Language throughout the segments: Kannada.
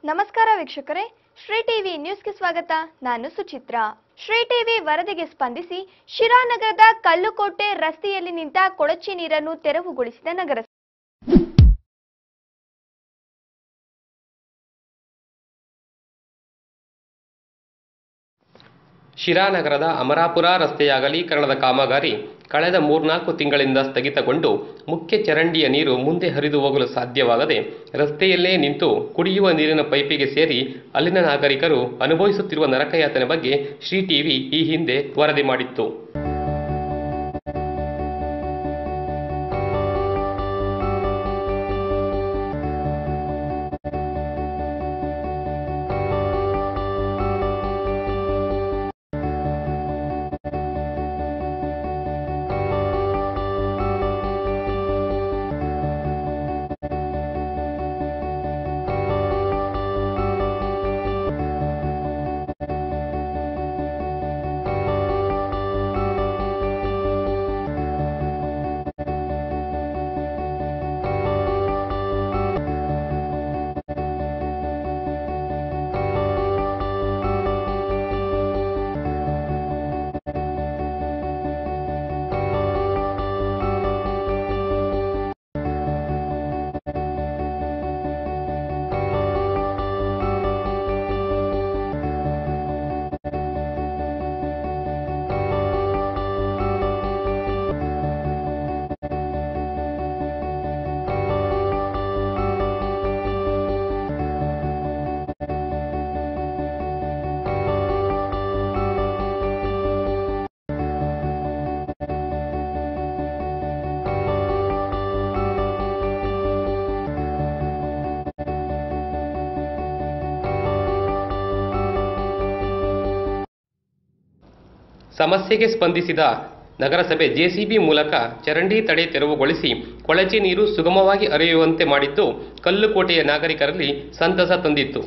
ನಮಸ್ಕಾರ ವೀಕ್ಷಕರೇ ಶ್ರೀ ಟಿವಿ ನ್ಯೂಸ್ಗೆ ಸ್ವಾಗತ ನಾನು ಸುಚಿತ್ರಾ ಶ್ರೀ ಟಿವಿ ವರದಿಗೆ ಸ್ಪಂದಿಸಿ ಶಿರಾನಗರದ ಕಲ್ಲುಕೋಟೆ ರಸ್ತೆಯಲ್ಲಿ ನಿಂತ ಕೊಳಚೆ ನೀರನ್ನು ತೆರವುಗೊಳಿಸಿದ ನಗರ ಶಿರಾನಗರದ ಅಮರಾಪುರ ರಸ್ತೆಯ ಅಗಲೀಕರಣದ ಕಾಮಗಾರಿ ಕಳೆದ ಮೂರ್ನಾಲ್ಕು ತಿಂಗಳಿಂದ ಸ್ಥಗಿತಗೊಂಡು ಮುಖ್ಯ ಚರಂಡಿಯ ನೀರು ಮುಂದೆ ಹರಿದು ಹೋಗಲು ಸಾಧ್ಯವಾಗದೆ ರಸ್ತೆಯಲ್ಲೇ ನಿಂತು ಕುಡಿಯುವ ನೀರಿನ ಪೈಪಿಗೆ ಸೇರಿ ಅಲ್ಲಿನ ನಾಗರಿಕರು ಅನುಭವಿಸುತ್ತಿರುವ ನರಕಯಾತನೆ ಬಗ್ಗೆ ಶ್ರೀ ಟಿವಿ ಈ ಹಿಂದೆ ವರದಿ ಮಾಡಿತ್ತು ಸಮಸ್ಯೆಗೆ ಸ್ಪಂದಿಸಿದ ನಗರಸಭೆ ಜೆಸಿಬಿ ಮೂಲಕ ಚರಂಡಿ ತಡೆ ತೆರವುಗೊಳಿಸಿ ಕೊಳಚೆ ನೀರು ಸುಗಮವಾಗಿ ಹರಿಯುವಂತೆ ಮಾಡಿದ್ದು ಕಲ್ಲುಕೋಟೆಯ ನಾಗರಿಕರಲ್ಲಿ ಸಂತಸ ತಂದಿತ್ತು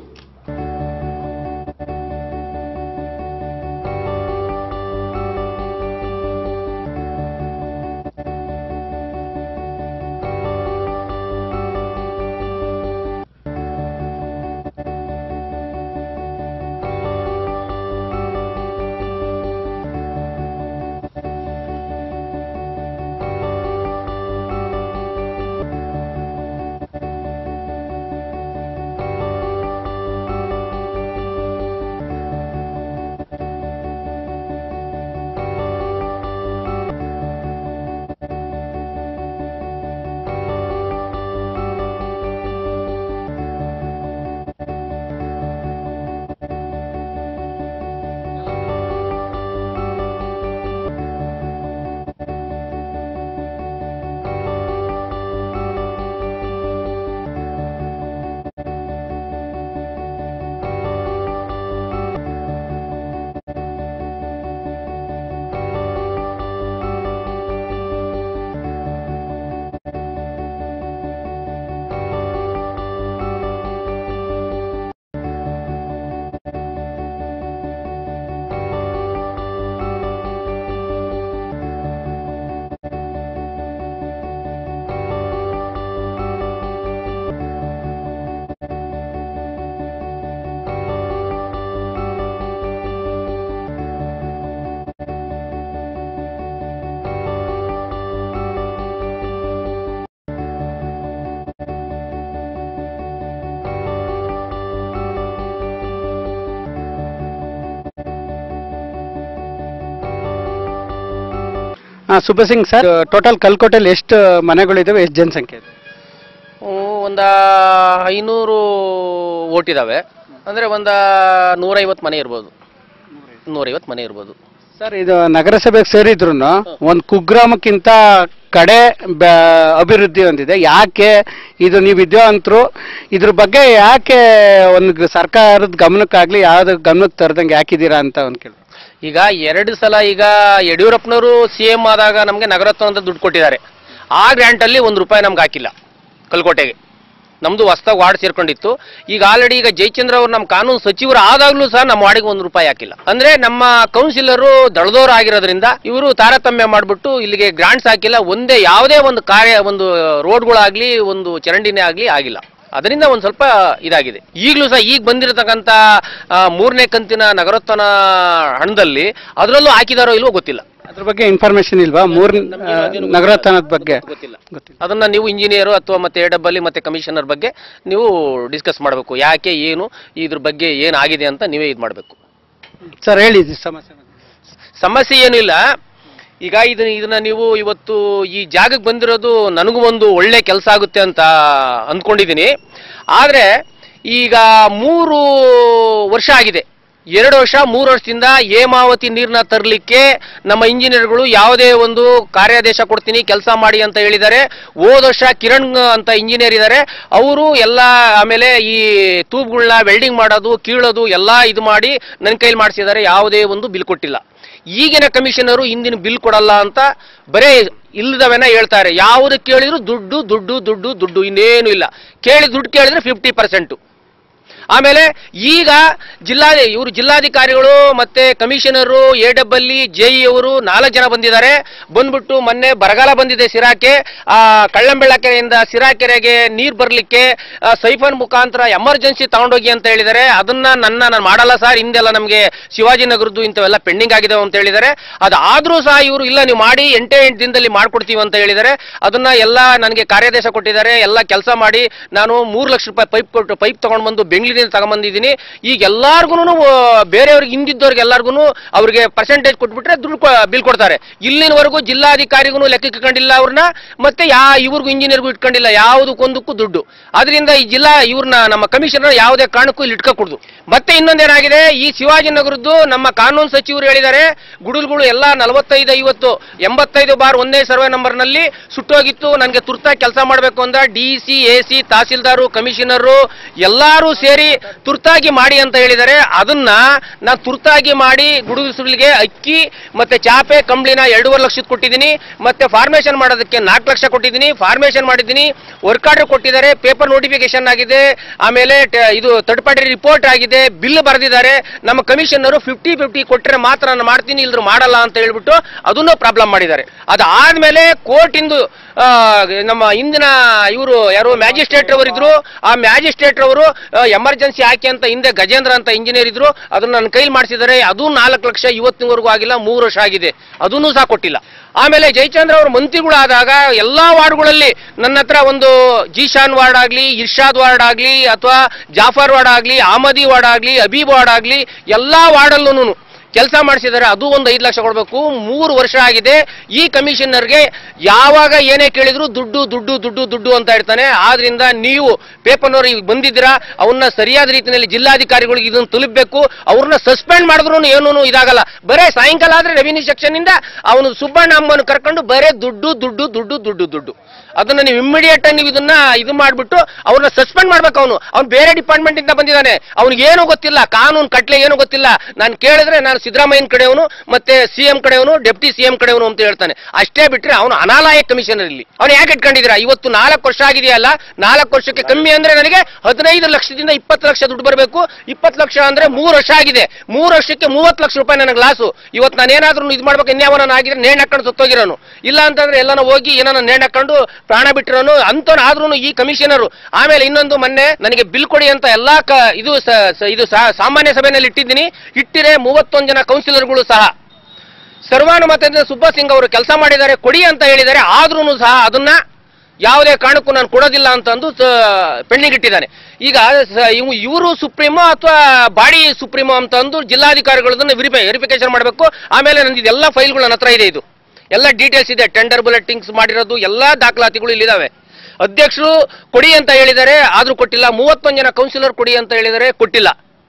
ಹಾಂ ಸುಬ್ಬಸಿಂಗ್ ಸರ್ ಟೋಟಲ್ ಕಲ್ಕೋಟೆಯಲ್ಲಿ ಎಷ್ಟು ಮನೆಗಳಿದ್ದಾವೆ ಎಷ್ಟು ಜನಸಂಖ್ಯೆ ಇದೆ ಒಂದು ಐನೂರು ಓಟಿದಾವೆ ಅಂದರೆ ಒಂದು ನೂರೈವತ್ತು ಮನೆ ಇರ್ಬೋದು ನೂರೈವತ್ತು ಮನೆ ಇರ್ಬೋದು ಸರ್ ಇದು ನಗರಸಭೆಗೆ ಸೇರಿದ್ರು ಒಂದು ಕುಗ್ರಾಮಕ್ಕಿಂತ ಕಡೆ ಬ- ಅಭಿವೃದ್ಧಿ ಹೊಂದಿದೆ ಯಾಕೆ ಇದು ನೀವು ವಿದ್ಯಾವಂತರು ಇದ್ರ ಬಗ್ಗೆ ಯಾಕೆ ಒಂದು ಸರ್ಕಾರದ ಗಮನಕ್ಕಾಗ್ಲಿ ಯಾವ್ದು ಗಮನಕ್ಕೆ ತರದಂಗೆ ಯಾಕಿದ್ದೀರಾ ಅಂತ ಒಂದು ಕೇಳಿ ಈಗ ಎರಡು ಸಲ ಈಗ ಯಡಿಯೂರಪ್ಪನವರು ಸಿ ಎಂ ಆದಾಗ ನಮಗೆ ನಗರತ್ವ ಅಂತ ದುಡ್ಡು ಕೊಟ್ಟಿದ್ದಾರೆ ಆ ಗ್ರ್ಯಾಂಟಲ್ಲಿ ಒಂದು ರೂಪಾಯಿ ನಮ್ಗೆ ಹಾಕಿಲ್ಲ ಕಲ್ಕೋಟೆಗೆ ನಮ್ಮದು ಹೊಸ್ದಾಗಿ ವಾರ್ಡ್ ಸೇರ್ಕೊಂಡಿತ್ತು ಈಗ ಆಲ್ರೆಡಿ ಈಗ ಜಯಚಂದ್ರ ಅವರು ನಮ್ಮ ಕಾನೂನು ಸಚಿವರು ಆದಾಗಲೂ ಸಹ ನಮ್ಮ ವಾರ್ಡಿಗೆ ಒಂದು ರೂಪಾಯಿ ಹಾಕಿಲ್ಲ ಅಂದ್ರೆ ನಮ್ಮ ಕೌನ್ಸಿಲರು ದಳದೋರು ಆಗಿರೋದ್ರಿಂದ ಇವರು ತಾರತಮ್ಯ ಮಾಡಿಬಿಟ್ಟು ಇಲ್ಲಿಗೆ ಗ್ರಾಂಟ್ಸ್ ಹಾಕಿಲ್ಲ ಒಂದೇ ಯಾವುದೇ ಒಂದು ಕಾರ್ಯ ಒಂದು ರೋಡ್ಗಳಾಗ್ಲಿ ಒಂದು ಚರಂಡಿನೇ ಆಗಲಿ ಆಗಿಲ್ಲ ಅದರಿಂದ ಒಂದು ಸ್ವಲ್ಪ ಇದಾಗಿದೆ ಈಗಲೂ ಸಹ ಈಗ ಬಂದಿರತಕ್ಕಂಥ ಆ, ಮೂರನೇ ಕಂತಿನ ನಗರೋತ್ಥಾನ ಹಣದಲ್ಲಿ ಅದರಲ್ಲೂ ಹಾಕಿದಾರೋ ಇಲ್ವೋ ಗೊತ್ತಿಲ್ಲ ಅದ್ರ ಬಗ್ಗೆ ಇನ್ಫಾರ್ಮೇಶನ್ ಇಲ್ವಾ ಮೂರ್ ನಗರೋತ್ಥಾನದ ಬಗ್ಗೆ ಗೊತ್ತಿಲ್ಲ ಗೊತ್ತಿಲ್ಲ ಅದನ್ನ ನೀವು ಇಂಜಿನಿಯರು ಅಥವಾ ಮತ್ತೆ ಎ ಡಬ್ಬಲ್ಲಿ ಮತ್ತೆ ಕಮಿಷನರ್ ಬಗ್ಗೆ ನೀವು ಡಿಸ್ಕಸ್ ಮಾಡಬೇಕು ಯಾಕೆ ಏನು ಇದ್ರ ಬಗ್ಗೆ ಏನಾಗಿದೆ ಅಂತ ನೀವೇ ಇದು ಮಾಡಬೇಕು ಸರ್ ಹೇಳಿ ಇದು ಸಮಸ್ಯೆ ಬಗ್ಗೆ. ಸಮಸ್ಯೆ ಏನೂ ಇಲ್ಲ ಈಗ ಇದನ್ನ ಇದನ್ನ ನೀವು ಇವತ್ತು ಈ ಜಾಗಕ್ಕೆ ಬಂದಿರೋದು ನನಗೂ ಒಂದು ಒಳ್ಳೆ ಕೆಲಸ ಆಗುತ್ತೆ ಅಂತ ಅಂದ್ಕೊಂಡಿದ್ದೀನಿ ಆದರೆ ಈಗ ಮೂರು ವರ್ಷ ಆಗಿದೆ ಎರಡು ವರ್ಷ ಮೂರು ವರ್ಷದಿಂದ ಹೇಮಾವತಿ ನೀರನ್ನ ತರಲಿಕ್ಕೆ ನಮ್ಮ ಇಂಜಿನಿಯರ್ಗಳು ಯಾವುದೇ ಒಂದು ಕಾರ್ಯಾದೇಶ ಕೊಡ್ತೀನಿ ಕೆಲಸ ಮಾಡಿ ಅಂತ ಹೇಳಿದ್ದಾರೆ ಹೋದ ವರ್ಷ ಕಿರಣ್ ಅಂತ ಇಂಜಿನಿಯರ್ ಇದ್ದಾರೆ ಅವರು ಎಲ್ಲ ಆಮೇಲೆ ಈ ತೂಬ್ಗಳನ್ನ ವೆಲ್ಡಿಂಗ್ ಮಾಡೋದು ಕೀಳೋದು ಎಲ್ಲ ಇದು ಮಾಡಿ ನನ್ನ ಕೈಲಿ ಮಾಡಿಸಿದ್ದಾರೆ ಯಾವುದೇ ಒಂದು ಬಿಲ್ ಕೊಟ್ಟಿಲ್ಲ ಈಗಿನ ಕಮಿಷನರು ಹಿಂದಿನ ಬಿಲ್ ಕೊಡಲ್ಲ ಅಂತ ಬರೇ ಇಲ್ಲದವೆನ ಹೇಳ್ತಾರೆ ಯಾವುದು ಕೇಳಿದ್ರು ದುಡ್ಡು ದುಡ್ಡು ದುಡ್ಡು ದುಡ್ಡು ಇನ್ನೇನು ಇಲ್ಲ ಕೇಳಿ ದುಡ್ಡು ಕೇಳಿದ್ರೆ ಫಿಫ್ಟಿ ಪರ್ಸೆಂಟು ಆಮೇಲೆ ಈಗ ಜಿಲ್ಲಾ ಇವರು ಜಿಲ್ಲಾಧಿಕಾರಿಗಳು ಮತ್ತೆ ಕಮಿಷನರು ಎ ಡಬ್ಬಲ್ಲಿ ಜೆ ಅವರು ನಾಲ್ಕು ಜನ ಬಂದಿದ್ದಾರೆ ಬಂದ್ಬಿಟ್ಟು ಮೊನ್ನೆ ಬರಗಾಲ ಬಂದಿದೆ ಸಿರಾಕೆ ಆ ಕಳ್ಳಂಬೆಳ್ಳಕೆರೆಯಿಂದ ಸಿರಾಕೆರೆಗೆ ನೀರು ಬರಲಿಕ್ಕೆ ಸೈಫನ್ ಮುಖಾಂತರ ಎಮರ್ಜೆನ್ಸಿ ತಗೊಂಡೋಗಿ ಅಂತ ಹೇಳಿದ್ದಾರೆ ಅದನ್ನ ನನ್ನ ನಾನು ಮಾಡಲ್ಲ ಸರ್ ಹಿಂದೆಲ್ಲ ನಮಗೆ ಶಿವಾಜಿನಗರದ್ದು ಇಂಥವೆಲ್ಲ ಪೆಂಡಿಂಗ್ ಆಗಿದೆ ಅಂತ ಹೇಳಿದ್ದಾರೆ ಅದಾದ್ರೂ ಸಹ ಇವರು ಇಲ್ಲ ನೀವು ಮಾಡಿ ಎಂಟೇ ಎಂಟು ದಿನದಲ್ಲಿ ಮಾಡ್ಕೊಡ್ತೀವಿ ಅಂತ ಹೇಳಿದ್ದಾರೆ ಅದನ್ನ ಎಲ್ಲ ನನಗೆ ಕಾರ್ಯಾದೇಶ ಕೊಟ್ಟಿದ್ದಾರೆ ಎಲ್ಲ ಕೆಲಸ ಮಾಡಿ ನಾನು ಮೂರು ಲಕ್ಷ ರೂಪಾಯಿ ಪೈಪ್ ಕೊಟ್ಟು ಪೈಪ್ ತಗೊಂಡು ಬಂದು ಬೆಂಗಳೂರಿನಿಂದ ತಗೊಂಬಂದಿದ್ದೀನಿ ಈಗ ಎಲ್ಲಾರ್ಗು ಬೇರೆಯವ್ರಿಗೆ ಹಿಂದಿದ್ದವ್ರಿಗೆ ಎಲ್ಲಾರ್ಗು ಅವ್ರಿಗೆ ಪರ್ಸೆಂಟೇಜ್ ಕೊಟ್ಬಿಟ್ರೆ ದುಡ್ಡು ಬಿಲ್ ಕೊಡ್ತಾರೆ ಇಲ್ಲಿನವರೆಗೂ ಜಿಲ್ಲಾಧಿಕಾರಿಗೂ ಲೆಕ್ಕ ಇಟ್ಕೊಂಡಿಲ್ಲ ಅವ್ರನ್ನ ಮತ್ತೆ ಯಾ ಇವ್ರಿಗೂ ಇಂಜಿನಿಯರ್ಗೂ ಇಟ್ಕೊಂಡಿಲ್ಲ ಯಾವುದಕ್ಕೊಂದಕ್ಕೂ ದುಡ್ಡು ಅದರಿಂದ ಈ ಜಿಲ್ಲಾ ಇವ್ರನ್ನ ನಮ್ಮ ಕಮಿಷನರ್ ಯಾವುದೇ ಕಾರಣಕ್ಕೂ ಇಲ್ಲಿ ಇಟ್ಕೊಕೊಡ್ದು ಮತ್ತೆ ಇನ್ನೊಂದೇನಾಗಿದೆ ಈ ಶಿವಾಜಿನಗರದ್ದು ನಮ್ಮ ಕಾನೂನು ಸಚಿವರು ಹೇಳಿದ್ದಾರೆ ಗುಡುಲ್ಗಳು ಎಲ್ಲ ನಲವತ್ತೈದು ಐವತ್ತು ಎಂಬತ್ತೈದು ಬಾರ್ ಒಂದೇ ಸರ್ವೆ ನಂಬರ್ನಲ್ಲಿ ಸುಟ್ಟೋಗಿತ್ತು ನನಗೆ ತುರ್ತಾಗಿ ಕೆಲಸ ಮಾಡಬೇಕು ಅಂದ ಡಿ ಸಿ ಎ ಸಿ ತಹಸೀಲ್ದಾರು ಕಮಿಷನರು ಎಲ್ಲರೂ ಸೇರಿ ತುರ್ತಾಗಿ ಮಾಡಿ ಅಂತ ಹೇಳಿದ್ದಾರೆ ಅದನ್ನ ನಾನು ತುರ್ತಾಗಿ ಮಾಡಿ ಗುಡುಗಿಸುಗಳಿಗೆ ಅಕ್ಕಿ ಮತ್ತೆ ಚಾಪೆ ಕಂಬ್ಳಿನ ಎರಡೂವರೆ ಲಕ್ಷದ ಕೊಟ್ಟಿದ್ದೀನಿ ಮತ್ತೆ ಫಾರ್ಮೇಶನ್ ಮಾಡೋದಕ್ಕೆ ನಾಲ್ಕು ಲಕ್ಷ ಕೊಟ್ಟಿದ್ದೀನಿ ಫಾರ್ಮೇಶನ್ ಮಾಡಿದ್ದೀನಿ ವರ್ಕ್ ಆರ್ಡರ್ ಕೊಟ್ಟಿದ್ದಾರೆ ಪೇಪರ್ ನೋಟಿಫಿಕೇಶನ್ ಆಗಿದೆ ಆಮೇಲೆ ಟ- ಇದು ಥರ್ಡ್ ಪಾರ್ಟಿ ರಿಪೋರ್ಟ್ ಆಗಿದೆ ಬಿಲ್ ಬರೆದಿದ್ದಾರೆ ನಮ್ಮ ಕಮಿಷನರು ಫಿಫ್ಟಿ ಫಿಫ್ಟಿ ಕೊಟ್ಟರೆ ಮಾತ್ರ ನಾನು ಮಾಡ್ತೀನಿ ಇಲ್ದ್ರು ಮಾಡಲ್ಲ ಅಂತ ಹೇಳ್ಬಿಟ್ಟು ಅದನ್ನು ಪ್ರಾಬ್ಲಮ್ ಮಾಡಿದ್ದಾರೆ ಅದಾದ್ಮೇಲೆ ಕೋರ್ಟ್ ಇಂದು ಆ, ನಮ್ಮ ಇಂದಿನ ಇವರು ಯಾರು ಮ್ಯಾಜಿಸ್ಟ್ರೇಟ್ ಅವರು ಇದ್ರು ಆ ಮ್ಯಾಜಿಸ್ಟ್ರೇಟ್ ಅವರು ಎಮರ್ಜೆನ್ಸಿ ಹಾಕಿ ಅಂತ ಹಿಂದೆ ಗಜೇಂದ್ರ ಅಂತ ಇಂಜಿನಿಯರ್ ಇದ್ರು ಅದನ್ನ ನನ್ನ ಕೈಲಿ ಮಾಡಿಸಿದ್ದಾರೆ ಅದು ನಾಲ್ಕು ಲಕ್ಷ ಇವತ್ತಿನವರೆಗೂ ಆಗಿಲ್ಲ ಮೂರು ವರ್ಷ ಆಗಿದೆ ಅದನ್ನೂ ಸಹ ಕೊಟ್ಟಿಲ್ಲ ಆಮೇಲೆ ಜಯಚಂದ್ರ ಅವರು ಮಂತ್ರಿಗಳಾದಾಗ ಎಲ್ಲಾ ವಾರ್ಡ್ಗಳಲ್ಲಿ ನನ್ನ ಹತ್ರ ಒಂದು ಜೀಶಾನ್ ವಾರ್ಡ್ ಆಗ್ಲಿ ಇರ್ಷಾದ್ ವಾರ್ಡ್ ಆಗ್ಲಿ ಅಥವಾ ಜಾಫರ್ ವಾರ್ಡ್ ಆಗ್ಲಿ ಆಮದಿ ವಾರ್ಡ್ ಆಗ್ಲಿ ಅಬೀಬ್ ವಾರ್ಡ್ ಆಗ್ಲಿ ಎಲ್ಲಾ ವಾರ್ಡಲ್ಲೂ ಕೆಲಸ ಮಾಡಿಸಿದ್ದಾರೆ ಅದು ಒಂದು ಐದು ಲಕ್ಷ ಕೊಡಬೇಕು ಮೂರು ವರ್ಷ ಆಗಿದೆ ಈ ಕಮಿಷನರ್ಗೆ ಯಾವಾಗ ಏನೇ ಕೇಳಿದ್ರು ದುಡ್ಡು ದುಡ್ಡು ದುಡ್ಡು ದುಡ್ಡು ಅಂತ ಇರ್ತಾನೆ ಆದ್ರಿಂದ ನೀವು ಪೇಪರ್ನವ್ರು ಈಗ ಬಂದಿದ್ದೀರಾ ಅವನ್ನ ಸರಿಯಾದ ರೀತಿಯಲ್ಲಿ ಜಿಲ್ಲಾಧಿಕಾರಿಗಳಿಗೆ ಇದನ್ನು ತಲುಪಬೇಕು ಅವ್ರನ್ನ ಸಸ್ಪೆಂಡ್ ಮಾಡಿದ್ರು ಏನೂ ಇದಾಗಲ್ಲ ಬರೇ ಸಾಯಂಕಾಲ ಆದ್ರೆ ರೆವಿನ್ಯೂ ಸೆಕ್ಷನ್ ಇಂದ ಅವನು ಸುಬ್ಬಣ್ಣ ಅಮ್ಮನ ಕರ್ಕೊಂಡು ಬರೇ ದುಡ್ಡು ದುಡ್ಡು ದುಡ್ಡು ದುಡ್ಡು ದುಡ್ಡು ಅದನ್ನ ನೀವು ಇಮ್ಮಿಡಿಯೇಟ್ ಆಗಿ ನೀವು ಇದನ್ನ ಇದು ಮಾಡ್ಬಿಟ್ಟು ಅವ್ರನ್ನ ಸಸ್ಪೆಂಡ್ ಮಾಡ್ಬೇಕು ಅವನು ಅವ್ನು ಬೇರೆ ಡಿಪಾರ್ಟ್ಮೆಂಟ್ ಇಂದ ಬಂದಿದ್ದಾನೆ ಅವ್ನಿಗೆ ಏನು ಗೊತ್ತಿಲ್ಲ ಕಾನೂನು ಕಟ್ಲೆ ಏನು ಗೊತ್ತಿಲ್ಲ ನಾನು ಕೇಳಿದ್ರೆ ನಾನು ಸಿದ್ದರಾಮಯ್ಯನ ಕಡೆಯವನು ಮತ್ತೆ ಸಿ ಎಂ ಕಡೆಯವನು ಡೆಪ್ಟಿ ಸಿ ಎಂ ಕಡೆಯವನು ಅಂತ ಹೇಳ್ತಾನೆ ಅಷ್ಟೇ ಬಿಟ್ರೆ ಅವನು ಅನಾಲಾಯಕ್ ಕಮಿಷನರ್ ಇಲ್ಲಿ ಅವ್ನು ಯಾಕೆ ಇಟ್ಕೊಂಡಿದ್ದೀರಾ ಇವತ್ತು ನಾಲ್ಕು ವರ್ಷ ಆಗಿದೆಯಲ್ಲ ನಾಲ್ಕು ವರ್ಷಕ್ಕೆ ಕಮ್ಮಿ ಅಂದ್ರೆ ನನಗೆ ಹದಿನೈದು ಲಕ್ಷದಿಂದ ಇಪ್ಪತ್ತು ಲಕ್ಷ ದುಡ್ಡು ಬರಬೇಕು ಇಪ್ಪತ್ತು ಲಕ್ಷ ಅಂದ್ರೆ ಮೂರು ವರ್ಷ ಆಗಿದೆ ಮೂರು ವರ್ಷಕ್ಕೆ ಮೂವತ್ತು ಲಕ್ಷ ರೂಪಾಯಿ ನನಗೆ ಲಾಸು ಇವತ್ತು ನಾನು ಏನಾದ್ರೂ ಇದು ಮಾಡ್ಬೇಕು ಇನ್ಯಾವನ ಆಗಿದ್ರೆ ನೇಣ್ ಹಾಕೊಂಡು ಸತ್ತೋಗಿರೋನು ಇಲ್ಲ ಅಂತಂದ್ರೆ ಎಲ್ಲಾನ ಹೋಗಿ ಏನಾನ ನೇಣ್ ಹಾಕೊಂಡು ಪ್ರಾಣ ಬಿಟ್ಟಿರೋನು ಅಂತವನು ಆದ್ರೂ ಈ ಕಮಿಷನರು ಆಮೇಲೆ ಇನ್ನೊಂದು ಮೊನ್ನೆ ನನಗೆ ಬಿಲ್ ಕೊಡಿ ಅಂತ ಎಲ್ಲಾ ಕ ಇದು ಸ- ಸ- ಇದು ಸಾ- ಸಾಮಾನ್ಯ ಸಭೆಯಲ್ಲಿ ಇಟ್ಟಿದ್ದೀನಿ ಇಟ್ಟಿರೆ ಮೂವತ್ತೊಂದು ಜನ ಕೌನ್ಸಿಲರ್ಗಳು ಸಹ ಸರ್ವಾನುಮತದಿಂದ ಸುಬ್ಬ ಸಿಂಗ್ ಅವರು ಕೆಲಸ ಮಾಡಿದ್ದಾರೆ ಕೊಡಿ ಅಂತ ಹೇಳಿದ್ದಾರೆ ಆದ್ರೂ ಸಹ ಅದನ್ನ ಯಾವುದೇ ಕಾರಣಕ್ಕೂ ನಾನು ಕೊಡೋದಿಲ್ಲ ಅಂತಂದು ಪೆಂಡಿಂಗ್ ಇಟ್ಟಿದ್ದಾನೆ ಈಗ ಇವರು ಸುಪ್ರೀಮೋ ಅಥವಾ ಬಾಡಿ ಸುಪ್ರೀಮೋ ಅಂತಂದು ಜಿಲ್ಲಾಧಿಕಾರಿಗಳದನ್ನ ವೆರಿಫೈ ವೆರಿಫಿಕೇಶನ್ ಮಾಡಬೇಕು ಆಮೇಲೆ ನಂದು ಇದೆಲ್ಲ ಫೈಲ್ಗಳು ನನ್ನ ಹತ್ರ ಇದೆ ಇದು ಎಲ್ಲ ಡೀಟೇಲ್ಸ್ ಇದೆ ಟೆಂಡರ್ ಬುಲೆಟಿಂಗ್ಸ್ ಮಾಡಿರೋದು ಎಲ್ಲ ದಾಖಲಾತಿಗಳು ಇಲ್ಲಿದ್ದಾವೆ ಅಧ್ಯಕ್ಷರು ಕೊಡಿ ಅಂತ ಹೇಳಿದ್ದಾರೆ ಆದ್ರೂ ಕೊಟ್ಟಿಲ್ಲ ಮೂವತ್ತೊಂದು ಜನ ಕೌನ್ಸಿಲರ್ ಕೊಡಿ ಅಂತ ಹೇಳಿದ್ದಾರೆ ಕೊಟ್ಟಿಲ್ಲ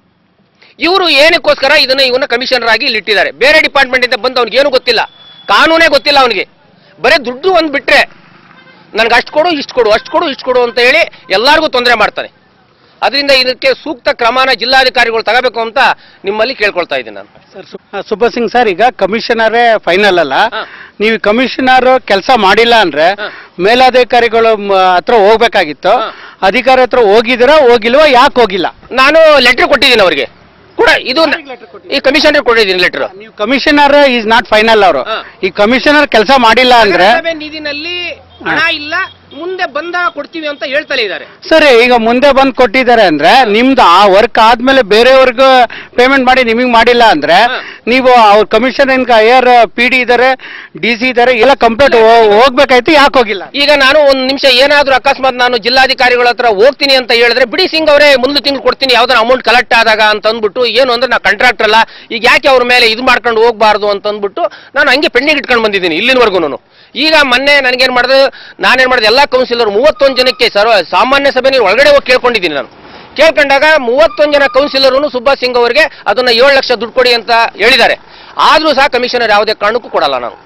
ಇವರು ಏನಕ್ಕೋಸ್ಕರ ಇದನ್ನ ಇವನ್ನ ಕಮಿಷನರ್ ಆಗಿ ಇಲ್ಲಿ ಇಟ್ಟಿದ್ದಾರೆ ಬೇರೆ ಡಿಪಾರ್ಟ್ಮೆಂಟ್ ಇಂದ ಬಂದು ಅವ್ನಿಗೆ ಏನು ಗೊತ್ತಿಲ್ಲ ಕಾನೂನೇ ಗೊತ್ತಿಲ್ಲ ಅವನಿಗೆ ಬರೀ ದುಡ್ಡು ಒಂದು ಬಿಟ್ರೆ ನನಗೆ ಅಷ್ಟು ಕೊಡು ಇಷ್ಟು ಕೊಡು ಅಷ್ಟು ಕೊಡು ಇಷ್ಟು ಕೊಡು ಅಂತ ಹೇಳಿ ಎಲ್ಲರಿಗೂ ತೊಂದರೆ ಮಾಡ್ತಾನೆ ಅದರಿಂದ ಇದಕ್ಕೆ ಸೂಕ್ತ ಕ್ರಮನ ಜಿಲ್ಲಾಧಿಕಾರಿಗಳು ತಗೋಬೇಕು ಅಂತ ನಿಮ್ಮಲ್ಲಿ ಕೇಳ್ಕೊಳ್ತಾ ಇದ್ದೀನಿ ನಾನು ಸರ್ ಸು- ಆ, ಸುಬ್ಬ ಸಿಂಗ್ ಸರ್ ಈಗ ಕಮಿಷನರೇ ಫೈನಲ್ ಅಲ್ಲ ಹಾ. ನೀವು ಕಮಿಷನರ್ ಕೆಲಸ ಮಾಡಿಲ್ಲ ಅಂದ್ರೆ ಹಾ. ಮೇಲಾಧಿಕಾರಿಗಳ ಮ- ಹತ್ರ ಹೋಗ್ಬೇಕಾಗಿತ್ತು ಹಾ. ಅಧಿಕಾರಿ ಹತ್ರ ಹೋಗಿದ್ದೀರಾ ಹೋಗಿಲ್ವಾ ಯಾಕೆ ಹೋಗಿಲ್ಲ ನಾನು ಲೆಟರ್ ಕೊಟ್ಟಿದ್ದೀನಿ ಅವರಿಗೆ ಕೂಡ ಇದು ನ- ಈ ಕಮಿಷನರ್ ಕೊಟ್ಟಿದ್ದೀನಿ ಲೆಟರ್ ನೀವು ಕಮಿಷನರ್ ಈಸ್ ನಾಟ್ ಫೈನಲ್ ಅವರು ಹಾ. ಈ ಕಮಿಷನರ್ ಕೆಲಸ ಮಾಡಿಲ್ಲ ಅಂದ್ರೆ ನಿಧಿನಲ್ಲಿ ಹಣ ಇಲ್ಲ ಮುಂದೆ ಬಂದಾಗ ಕೊಡ್ತೀವಿ ಅಂತ ಹೇಳ್ತಲೇ ಇದ್ದಾರೆ ಸರಿ ಈಗ ಮುಂದೆ ಬಂದು ಕೊಟ್ಟಿದ್ದಾರೆ ಅಂದ್ರೆ ನಿಮ್ದು ಆ ವರ್ಕ್ ಆದ್ಮೇಲೆ ಬೇರೆಯವ್ರಿಗೂ ಪೇಮೆಂಟ್ ಮಾಡಿ ನಿಮಗೆ ಮಾಡಿಲ್ಲ ಅಂದ್ರೆ ನೀವು ಅವ್ರ ಕಮಿಷನ್ ಹೈಯರ್ ಪಿ ಡಿ ಇದಾರೆ ಡಿ ಸಿ ಇದಾರೆ ಎಲ್ಲ ಕಂಪ್ಲೇಂಟ್ ಹೋಗ್ಬೇಕಾಯ್ತು ಯಾಕೆ ಹೋಗಿಲ್ಲ ಈಗ ನಾನು ಒಂದ್ ನಿಮಿಷ ಏನಾದ್ರೂ ಅಕಸ್ಮಾತ್ ನಾನು ಜಿಲ್ಲಾಧಿಕಾರಿಗಳ ಹತ್ರ ಹೋಗ್ತೀನಿ ಅಂತ ಹೇಳಿದ್ರೆ ಬಿಡಿ ಸಿಂಗ್ ಅವರೇ ಮುಂದೆ ತಿಂಗಳು ಕೊಡ್ತೀನಿ ಯಾವ್ದಾರ ಅಮೌಂಟ್ ಕಲೆಕ್ಟ್ ಆದಾಗ ಅಂತ ಅಂದ್ಬಿಟ್ಟು ಏನು ಅಂದ್ರೆ ನಾ ಕಾಂಟ್ರಾಕ್ಟರ್ ಅಲ್ಲ ಈಗ ಯಾಕೆ ಅವ್ರ ಮೇಲೆ ಇದು ಮಾಡ್ಕೊಂಡು ಹೋಗ್ಬಾರ್ದು ಅಂತ ಅಂದ್ಬಿಟ್ಟು ನಾನು ಹಂಗೆ ಪೆಂಡಿಂಗ್ ಇಟ್ಕೊಂಡು ಬಂದಿದ್ದೀನಿ ಇಲ್ಲಿನವರೆಗೂ ಈಗ ಮೊನ್ನೆ ನನಗೇನ್ ಮಾಡಿದೆ ನಾನೇನ್ ಮಾಡಿದೆ ಎಲ್ಲ ಕೌನ್ಸಿಲರ್ ಮೂವತ್ತೊಂದು ಜನಕ್ಕೆ ಸರ್ವ ಸಾಮಾನ್ಯ ಸಭೆ ಒಳಗಡೆ ಹೋಗಿ ಕೇಳ್ಕೊಂಡಿದ್ದೀನಿ ನಾನು ಕೇಳ್ಕೊಂಡಾಗ ಮೂವತ್ತೊಂದು ಜನ ಕೌನ್ಸಿಲರ್ನು ಸುಭಾಷ್ ಸಿಂಗ್ ಅವರಿಗೆ ಅದನ್ನ ಏಳು ಲಕ್ಷ ದುಡ್ಡು ಕೊಡಿ ಅಂತ ಹೇಳಿದ್ದಾರೆ ಆದ್ರೂ ಸಹ ಕಮಿಷನರ್ ಯಾವುದೇ ಕಾರಣಕ್ಕೂ ಕೊಡಲ್ಲ ನಾನು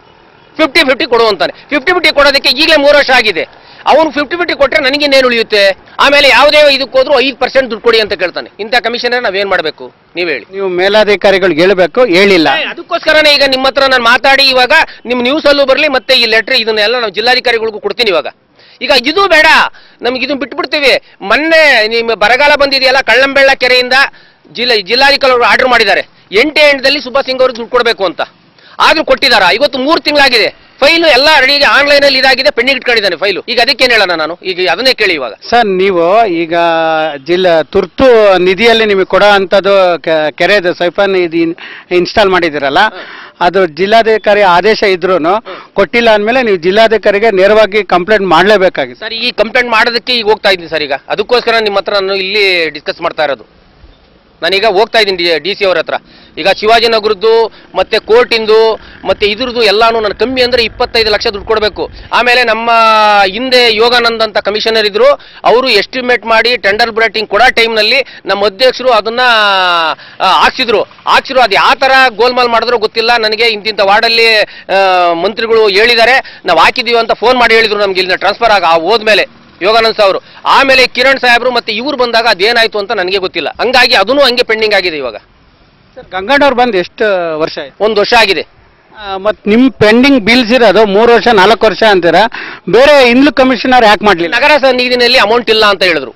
ಫಿಫ್ಟಿ ಫಿಫ್ಟಿ ಕೊಡುವಂತಾನೆ ಫಿಫ್ಟಿ ಫಿಫ್ಟಿ ಕೊಡೋದಕ್ಕೆ ಈಗಲೇ ಮೂರು ವರ್ಷ ಆಗಿದೆ ಅವನು ಫಿಫ್ಟಿ ಫಿಫ್ಟಿ ಕೊಟ್ಟರೆ ನನಗಿನ್ನೇನು ಉಳಿಯುತ್ತೆ ಆಮೇಲೆ ಯಾವುದೇ ಇದಕ್ಕೆ ಹೋದ್ರು ಐದು ಪರ್ಸೆಂಟ್ ದುಡ್ಡು ಕೊಡಿ ಅಂತ ಕೇಳ್ತಾನೆ ಇಂಥ ಕಮಿಷನರ್ ನಾವೇನ್ ಮಾಡಬೇಕು ನೀವು ಹೇಳಿ ನೀವು ಮೇಲಾಧಿಕಾರಿಗಳಿಗೆ ಹೇಳ್ಬೇಕು ಹೇಳಿಲ್ಲ ಏ, ಅದಕ್ಕೋಸ್ಕರನೇ ಈಗ ನಿಮ್ಮ ಹತ್ರ ನಾನು ಮಾತಾಡಿ ಇವಾಗ ನಿಮ್ಮ ನ್ಯೂಸ್ ಅಲ್ಲೂ ಬರಲಿ ಮತ್ತೆ ಈ ಲೆಟರ್ ಇದನ್ನೆಲ್ಲ ನಾವು ಜಿಲ್ಲಾಧಿಕಾರಿಗಳಿಗೂ ಕೊಡ್ತೀನಿ ಇವಾಗ ಈಗ ಇದು ಬೇಡ ನಮ್ಗೆ ಇದನ್ನ ಬಿಟ್ಬಿಡ್ತೀವಿ ಮೊನ್ನೆ ನಿಮ್ಮ ಬರಗಾಲ ಬಂದಿದೆಯಲ್ಲ ಕಳ್ಳಂಬೆಳ್ಳ ಕೆರೆಯಿಂದ ಜಿಲ್ಲಾ ಜಿಲ್ಲಾಧಿಕಾರಿಗಳು ಆರ್ಡರ್ ಮಾಡಿದ್ದಾರೆ ಎಂಟೇ ಎಂಟದಲ್ಲಿ ಸುಭಾಷ್ ಸಿಂಗ್ ಅವ್ರಿಗೆ ದುಡ್ಡು ಕೊಡಬೇಕು ಅಂತ ಆದ್ರೂ ಕೊಟ್ಟಿದಾರ ಇವತ್ತು ಮೂರು ತಿಂಗಳಾಗಿದೆ ಫೈಲು ಎಲ್ಲ ರೆಡಿ ಆನ್ಲೈನ್ ಅಲ್ಲಿ ಇದಾಗಿದೆ ಪೆಂಡಿಂಗ್ ಇಟ್ಕೊಂಡಿದ್ದಾನೆ ಫೈಲು ಈಗ ಅದಕ್ಕೇನು ಹೇಳೋಣ ನಾನು ಈಗ ಅದನ್ನೇ ಕೇಳಿ ಇವಾಗ ಸರ್ ನೀವು ಈಗ ಜಿಲ್ಲಾ ತುರ್ತು ನಿಧಿಯಲ್ಲಿ ನಿಮಗೆ ಕೊಡೋ ಅಂಥದ್ದು ಕೆ- ಕೆರೆದು ಸೈಫನ್ ಇದು ಇನ್ಸ್ಟಾಲ್ ಮಾಡಿದಿರಲ್ಲ ಅದು ಜಿಲ್ಲಾಧಿಕಾರಿ ಆದೇಶ ಇದ್ರೂ ಕೊಟ್ಟಿಲ್ಲ ಅಂದಮೇಲೆ ನೀವು ಜಿಲ್ಲಾಧಿಕಾರಿಗೆ ನೇರವಾಗಿ ಕಂಪ್ಲೇಂಟ್ ಮಾಡಲೇಬೇಕಾಗಿತ್ತು ಸರ್ ಈ ಕಂಪ್ಲೇಂಟ್ ಮಾಡೋದಕ್ಕೆ ಈಗ ಹೋಗ್ತಾ ಇದ್ದೀನಿ ಸರ್ ಈಗ ಅದಕ್ಕೋಸ್ಕರ ನಿಮ್ಮ ಹತ್ರ ನಾನು ಇಲ್ಲಿ ಡಿಸ್ಕಸ್ ಮಾಡ್ತಾ ಇರೋದು ನಾನೀಗ ಹೋಗ್ತಾ ಇದ್ದೀನಿ ಡಿ ಸಿ ಅವ್ರ ಹತ್ರ ಈಗ ಶಿವಾಜಿನಗರದ್ದು ಮತ್ತೆ ಕೋರ್ಟಿಂದು ಮತ್ತೆ ಇದ್ರದ್ದು ಎಲ್ಲಾನು ನಾನು ಕಮ್ಮಿ ಅಂದ್ರೆ ಇಪ್ಪತ್ತೈದು ಲಕ್ಷ ದುಡ್ಡು ಕೊಡಬೇಕು ಆಮೇಲೆ ನಮ್ಮ ಹಿಂದೆ ಯೋಗಾನಂದ್ ಅಂತ ಕಮಿಷನರ್ ಇದ್ರು ಅವರು ಎಸ್ಟಿಮೇಟ್ ಮಾಡಿ ಟೆಂಡರ್ ಬ್ರೇಟಿಂಗ್ ಕೊಡೋ ಟೈಮ್ನಲ್ಲಿ ನಮ್ಮ ಅಧ್ಯಕ್ಷರು ಅದನ್ನ ಆ, ಹಾಕ್ಸಿದ್ರು ಹಾಕ್ಸಿದ್ರು ಅದು ಯಾವ ಥರ ಗೋಲ್ಮಾಲ್ ಮಾಡಿದ್ರು ಗೊತ್ತಿಲ್ಲ ನನಗೆ ಇಂತಿಂಥ ವಾರ್ಡಲ್ಲಿ ಆ, ಮಂತ್ರಿಗಳು ಹೇಳಿದ್ದಾರೆ ನಾವು ಹಾಕಿದೀವಿ ಅಂತ ಫೋನ್ ಮಾಡಿ ಹೇಳಿದ್ರು ನಮ್ಗೆ ಇಲ್ಲಿಂದ ಟ್ರಾನ್ಸ್ಫರ್ ಆಗ ಹೋದ್ಮೇಲೆ ಯೋಗಾನಂದ್ ಅವರು ಆಮೇಲೆ ಕಿರಣ್ ಸಾಹೇಬ್ರು ಮತ್ತೆ ಇವ್ರು ಬಂದಾಗ ಅದೇನಾಯ್ತು ಅಂತ ನನಗೆ ಗೊತ್ತಿಲ್ಲ ಹಂಗಾಗಿ ಅದನ್ನು ಹಂಗೆ ಪೆಂಡಿಂಗ್ ಆಗಿದೆ ಇವಾಗ ಸರ್ ಗಂಗಣ್ಣವ್ರು ಬಂದು ಎಷ್ಟು ವರ್ಷ ಆಯ್ತು ಒಂದು ವರ್ಷ ಆಗಿದೆ ಮತ್ತು ನಿಮ್ಮ ಪೆಂಡಿಂಗ್ ಬಿಲ್ಸ್ ಇರೋದು ಮೂರು ವರ್ಷ ನಾಲ್ಕು ವರ್ಷ ಅಂತೀರಾ ಬೇರೆ ಇಂದ್ಲು ಕಮಿಷನರ್ ಯಾಕೆ ಮಾಡಲಿಲ್ಲ ನಗರ ನಿಗದಿನಲ್ಲಿ ಅಮೌಂಟ್ ಇಲ್ಲ ಅಂತ ಹೇಳಿದ್ರು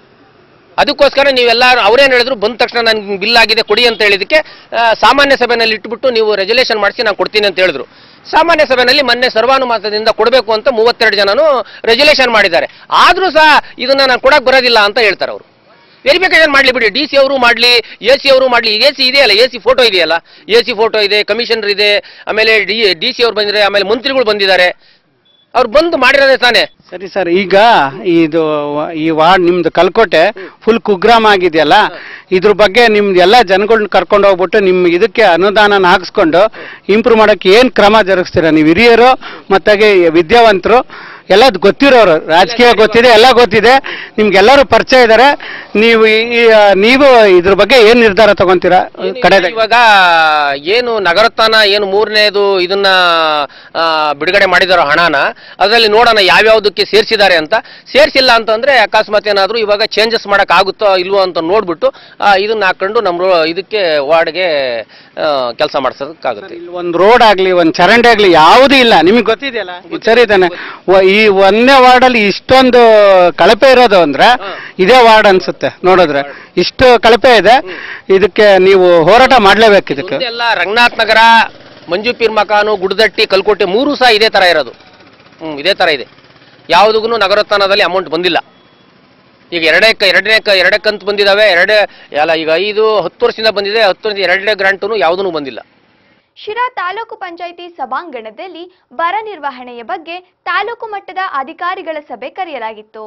ಅದಕ್ಕೋಸ್ಕರ ನೀವೆಲ್ಲ ಅವ್ರೇನು ಹೇಳಿದ್ರು ಬಂದ ತಕ್ಷಣ ನನ್ಗೆ ಬಿಲ್ ಆಗಿದೆ ಕೊಡಿ ಅಂತ ಹೇಳಿದಕ್ಕೆ ಆ, ಸಾಮಾನ್ಯ ಸಭೆನಲ್ಲಿ ಇಟ್ಬಿಟ್ಟು ನೀವು ರೆಜುಲೇಷನ್ ಮಾಡಿಸಿ ನಾನು ಕೊಡ್ತೀನಿ ಅಂತ ಹೇಳಿದ್ರು ಸಾಮಾನ್ಯ ಸಭೆಯಲ್ಲಿ ಮೊನ್ನೆ ಸರ್ವಾನುಮತದಿಂದ ಕೊಡಬೇಕು ಅಂತ ಮೂವತ್ತೆರಡು ಜನನು ರೆಜುಲೇಷನ್ ಮಾಡಿದ್ದಾರೆ ಆದ್ರೂ ಸಹ ಇದನ್ನ ನಾನು ಕೊಡಕ್ ಬರೋದಿಲ್ಲ ಅಂತ ಹೇಳ್ತಾರೆ ಅವರು ವೆರಿಫಿಕೇಶನ್ ಮಾಡಲಿ ಬಿಡಿ ಡಿ ಸಿ ಅವರು ಮಾಡಲಿ ಎ ಸಿ ಅವರು ಮಾಡಲಿ ಎ ಸಿ ಇದೆಯಲ್ಲ ಎ ಸಿ ಫೋಟೋ ಇದೆಯಲ್ಲ ಎ ಸಿ ಫೋಟೋ ಇದೆ ಕಮಿಷನರ್ ಇದೆ ಆಮೇಲೆ ಡಿ ಡಿ ಸಿ ಅವ್ರು ಬಂದಿದ್ದಾರೆ ಆಮೇಲೆ ಮಂತ್ರಿಗಳು ಬಂದಿದ್ದಾರೆ ಅವ್ರು ಬಂದು ಮಾಡಿರೋದೇ ತಾನೇ ಸರಿ ಸರ್ ಈಗ ಇದು ಈ ವಾರ್ಡ್ ನಿಮ್ದು ಕಲ್ಕೋಟೆ ಫುಲ್ ಕುಗ್ರಾಮ ಆಗಿದೆಯಲ್ಲ ಇದ್ರ ಬಗ್ಗೆ ನಿಮ್ದು ಎಲ್ಲ ಜನಗಳನ್ನ ಕರ್ಕೊಂಡು ಹೋಗ್ಬಿಟ್ಟು ನಿಮ್ಮ ಇದಕ್ಕೆ ಅನುದಾನ ಹಾಕ್ಸ್ಕೊಂಡು ಇಂಪ್ರೂವ್ ಮಾಡೋಕ್ಕೆ ಏನು ಕ್ರಮ ಜರುಗಿಸ್ತೀರಾ ನೀವು ಹಿರಿಯರು ಮತ್ತಾಗೆ ವಿದ್ಯಾವಂತರು ಎಲ್ಲ ಗೊತ್ತಿರೋರು ರಾಜಕೀಯ ಗೊತ್ತಿದೆ ಎಲ್ಲ ಗೊತ್ತಿದೆ ನಿಮ್ಗೆಲ್ಲರೂ ಪರಿಚಯ ಇದ್ದಾರೆ ನೀವು ಈ- ಈ, ಆ, ನೀವು ಇದ್ರ ಬಗ್ಗೆ ಏನು ನಿರ್ಧಾರ ತಗೊಂತೀರಾ ಕಡೆದಾಗ ಇವಾಗ ಏನು ನಗರೋತ್ಥಾನ ಏನು ಮೂರನೇದು ಇದನ್ನ ಆ, ಬಿಡುಗಡೆ ಮಾಡಿದಾರೋ ಹಣನ ಅದರಲ್ಲಿ ನೋಡೋಣ ಯಾವ್ಯಾವ್ದಕ್ಕೆ ಸೇರಿಸಿದ್ದಾರೆ ಅಂತ ಸೇರಿಸಿಲ್ಲ ಅಂತಂದ್ರೆ ಅಕಸ್ಮಾತ್ ಏನಾದ್ರು ಇವಾಗ ಚೇಂಜಸ್ ಮಾಡಕ್ ಆಗುತ್ತೋ ಇಲ್ವೋ ಅಂತ ನೋಡ್ಬಿಟ್ಟು ಆ, ಇದನ್ನ ಹಾಕೊಂಡು ನಮ್ಮ ರೋ- ಇದಕ್ಕೆ ವಾರ್ಡ್ಗೆ ಕೆಲಸ ಮಾಡಿಸೋದಕ್ಕಾಗುತ್ತೆ ಒಂದು ರೋಡ್ ಆಗ್ಲಿ ಒಂದು ಚರಂಡಿ ಆಗ್ಲಿ ಯಾವುದೂ ಇಲ್ಲ ನಿಮಗೆ ಗೊತ್ತಿದೆಯಲ್ಲ ಇದು ಸರಿ ತಾನೆ ವ- ಈ ಒಂದನೇ ವಾರ್ಡಲ್ಲಿ ಇಷ್ಟೊಂದು ಕಳಪೆ ಇರೋದು ಅಂದ್ರೆ ಇದೇ ವಾರ್ಡ್ ಅನ್ಸುತ್ತೆ ನೋಡಿದ್ರೆ ಇಷ್ಟು ಕಳಪೆ ಇದೆ ಇದಕ್ಕೆ ನೀವು ಹೋರಾಟ ಮಾಡ್ಲೇಬೇಕು ಇದಕ್ಕೆ ಎಲ್ಲ ರಂಗನಾಥ್ ನಗರ ಮಂಜು ಪೀರ್ ಮಕಾನು ಗುಡ್ದಟ್ಟಿ ಕಲ್ಕೋಟೆ ಮೂರು ಸಹ ಇದೇ ತರ ಇರೋದು ಹ್ಮ್ ಇದೇ ತರ ಇದೆ ಯಾವುದಕ್ಕೂ ನಗರೋತ್ಥಾನದಲ್ಲಿ ಅಮೌಂಟ್ ಬಂದಿಲ್ಲ ಈಗ ಎರಡೇ ಕ- ಎರಡನೇ ಕ- ಎರಡೇ ಕಂತು ಬಂದಿದಾವೆ ಎರಡೇ ಅಲ್ಲ ಈಗ ಐದು ಹತ್ತು ವರ್ಷದಿಂದ ಬಂದಿದೆ ಹತ್ತು ವರ್ಷದಿಂದ ಎರಡನೇ ಗ್ರಾಂಟು ಯಾವುದೂ ಬಂದಿಲ್ಲ ಶಿರಾ ತಾಲೂಕು ಪಂಚಾಯಿತಿ ಸಭಾಂಗಣದಲ್ಲಿ ಬರ ನಿರ್ವಹಣೆಯ ಬಗ್ಗೆ ತಾಲೂಕು ಮಟ್ಟದ ಅಧಿಕಾರಿಗಳ ಸಭೆ ಕರೆಯಲಾಗಿತ್ತು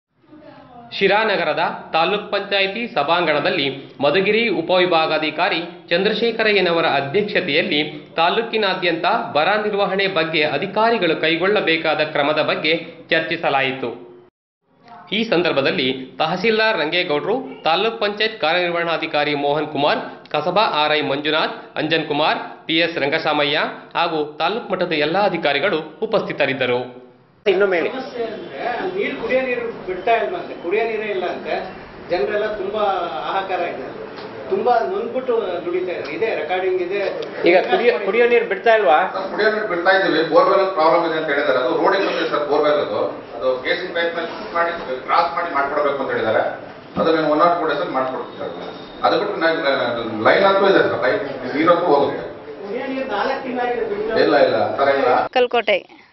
ಶಿರಾನಗರದ ತಾಲೂಕ್ ಪಂಚಾಯಿತಿ ಸಭಾಂಗಣದಲ್ಲಿ ಮಧುಗಿರಿ ಉಪವಿಭಾಗಾಧಿಕಾರಿ ಚಂದ್ರಶೇಖರಯ್ಯನವರ ಅಧ್ಯಕ್ಷತೆಯಲ್ಲಿ ತಾಲೂಕಿನಾದ್ಯಂತ ಬರ ನಿರ್ವಹಣೆ ಬಗ್ಗೆ ಅಧಿಕಾರಿಗಳು ಕೈಗೊಳ್ಳಬೇಕಾದ ಕ್ರಮದ ಬಗ್ಗೆ ಚರ್ಚಿಸಲಾಯಿತು ಈ ಸಂದರ್ಭದಲ್ಲಿ ತಹಸೀಲ್ದಾರ್ ರಂಗೇಗೌಡರು ತಾಲೂಕ್ ಪಂಚಾಯತ್ ಕಾರ್ಯನಿರ್ವಹಣಾಧಿಕಾರಿ ಮೋಹನ್ ಕುಮಾರ್ ಕಸಬಾ ಆರ್ಐ ಮಂಜುನಾಥ್ ಅಂಜನ್ ಕುಮಾರ್ ಪಿಎಸ್ ರಂಗಸಾಮಯ್ಯ ಹಾಗೂ ತಾಲೂಕ್ ಮಟ್ಟದ ಎಲ್ಲಾ ಅಧಿಕಾರಿಗಳು ಉಪಸ್ಥಿತರಿದ್ದರು ಇನ್ನೊಮ್ಮೆ ಹೇಳಿ ನೀರು ಕುಡಿಯೋ ನೀರು ಬಿಡ್ತಾ ಇಲ್ವಂತೆ ಕುಡಿಯೋ ನೀರೇ ಇಲ್ಲ ಅಂತೆ ಜನರೆಲ್ಲ ತುಂಬಾ ಹಾಹಾಕಾರ ಇದೆ ತುಂಬಾ ನೊಂದ್ಬಿಟ್ಟು ದುಡಿತಾ ಇದ್ದಾರೆ ಇದೆ ರೆಕಾರ್ಡಿಂಗ್ ಇದೆ ಈಗ ಕುಡಿಯೋ ಕುಡಿಯೋ ನೀರು ಬಿಡ್ತಾ ಇಲ್ವಾ ಸರ್, ಕುಡಿಯೋ ನೀರು ಬಿಡ್ತಾ ಇದ್ದೀವಿ ಬೋರ್ವೆಲ್ ಪ್ರಾಬ್ಲಮ್ ಇದೆ ಅಂತ ಹೇಳಿದ್ದಾರೆ ಅದು ರೋಡಿಗೆ ಬಂದಿದೆ ಸರ್ ಬೋರ್ವೆಲ್ ಅದು ಅದು ಕೇಸಿ ಪೈಪ್ ನಲ್ಲಿ ಶಿಫ್ಟ್ ಮಾಡಿ ಕ್ರಾಸ್ ಮಾಡಿ ಮಾಡ್ಕೊಡ್ಬೇಕು ಅಂತ ಹೇಳಿದ್ದಾರೆ ಅದು ನಾನು ಒನ್ ನಾಟ್ ಟೂ ಡೇಸ್ ಅಲ್ಲಿ ಮಾಡ್ಕೊಡ್ತೀನಿ ಸರ್ ಅದು ಬಿಟ್ಟು ಲೈನ್ ಅಂತೂ ಇದೆ ಸರ್ ಲೈನ್ ನೀರಂತೂ ಹೋಗುತ್ತೆ ಇಲ್ಲ ಇಲ್ಲ ಆ ಥರ ಇಲ್ಲ ಕಲ್ಕೋಟೆ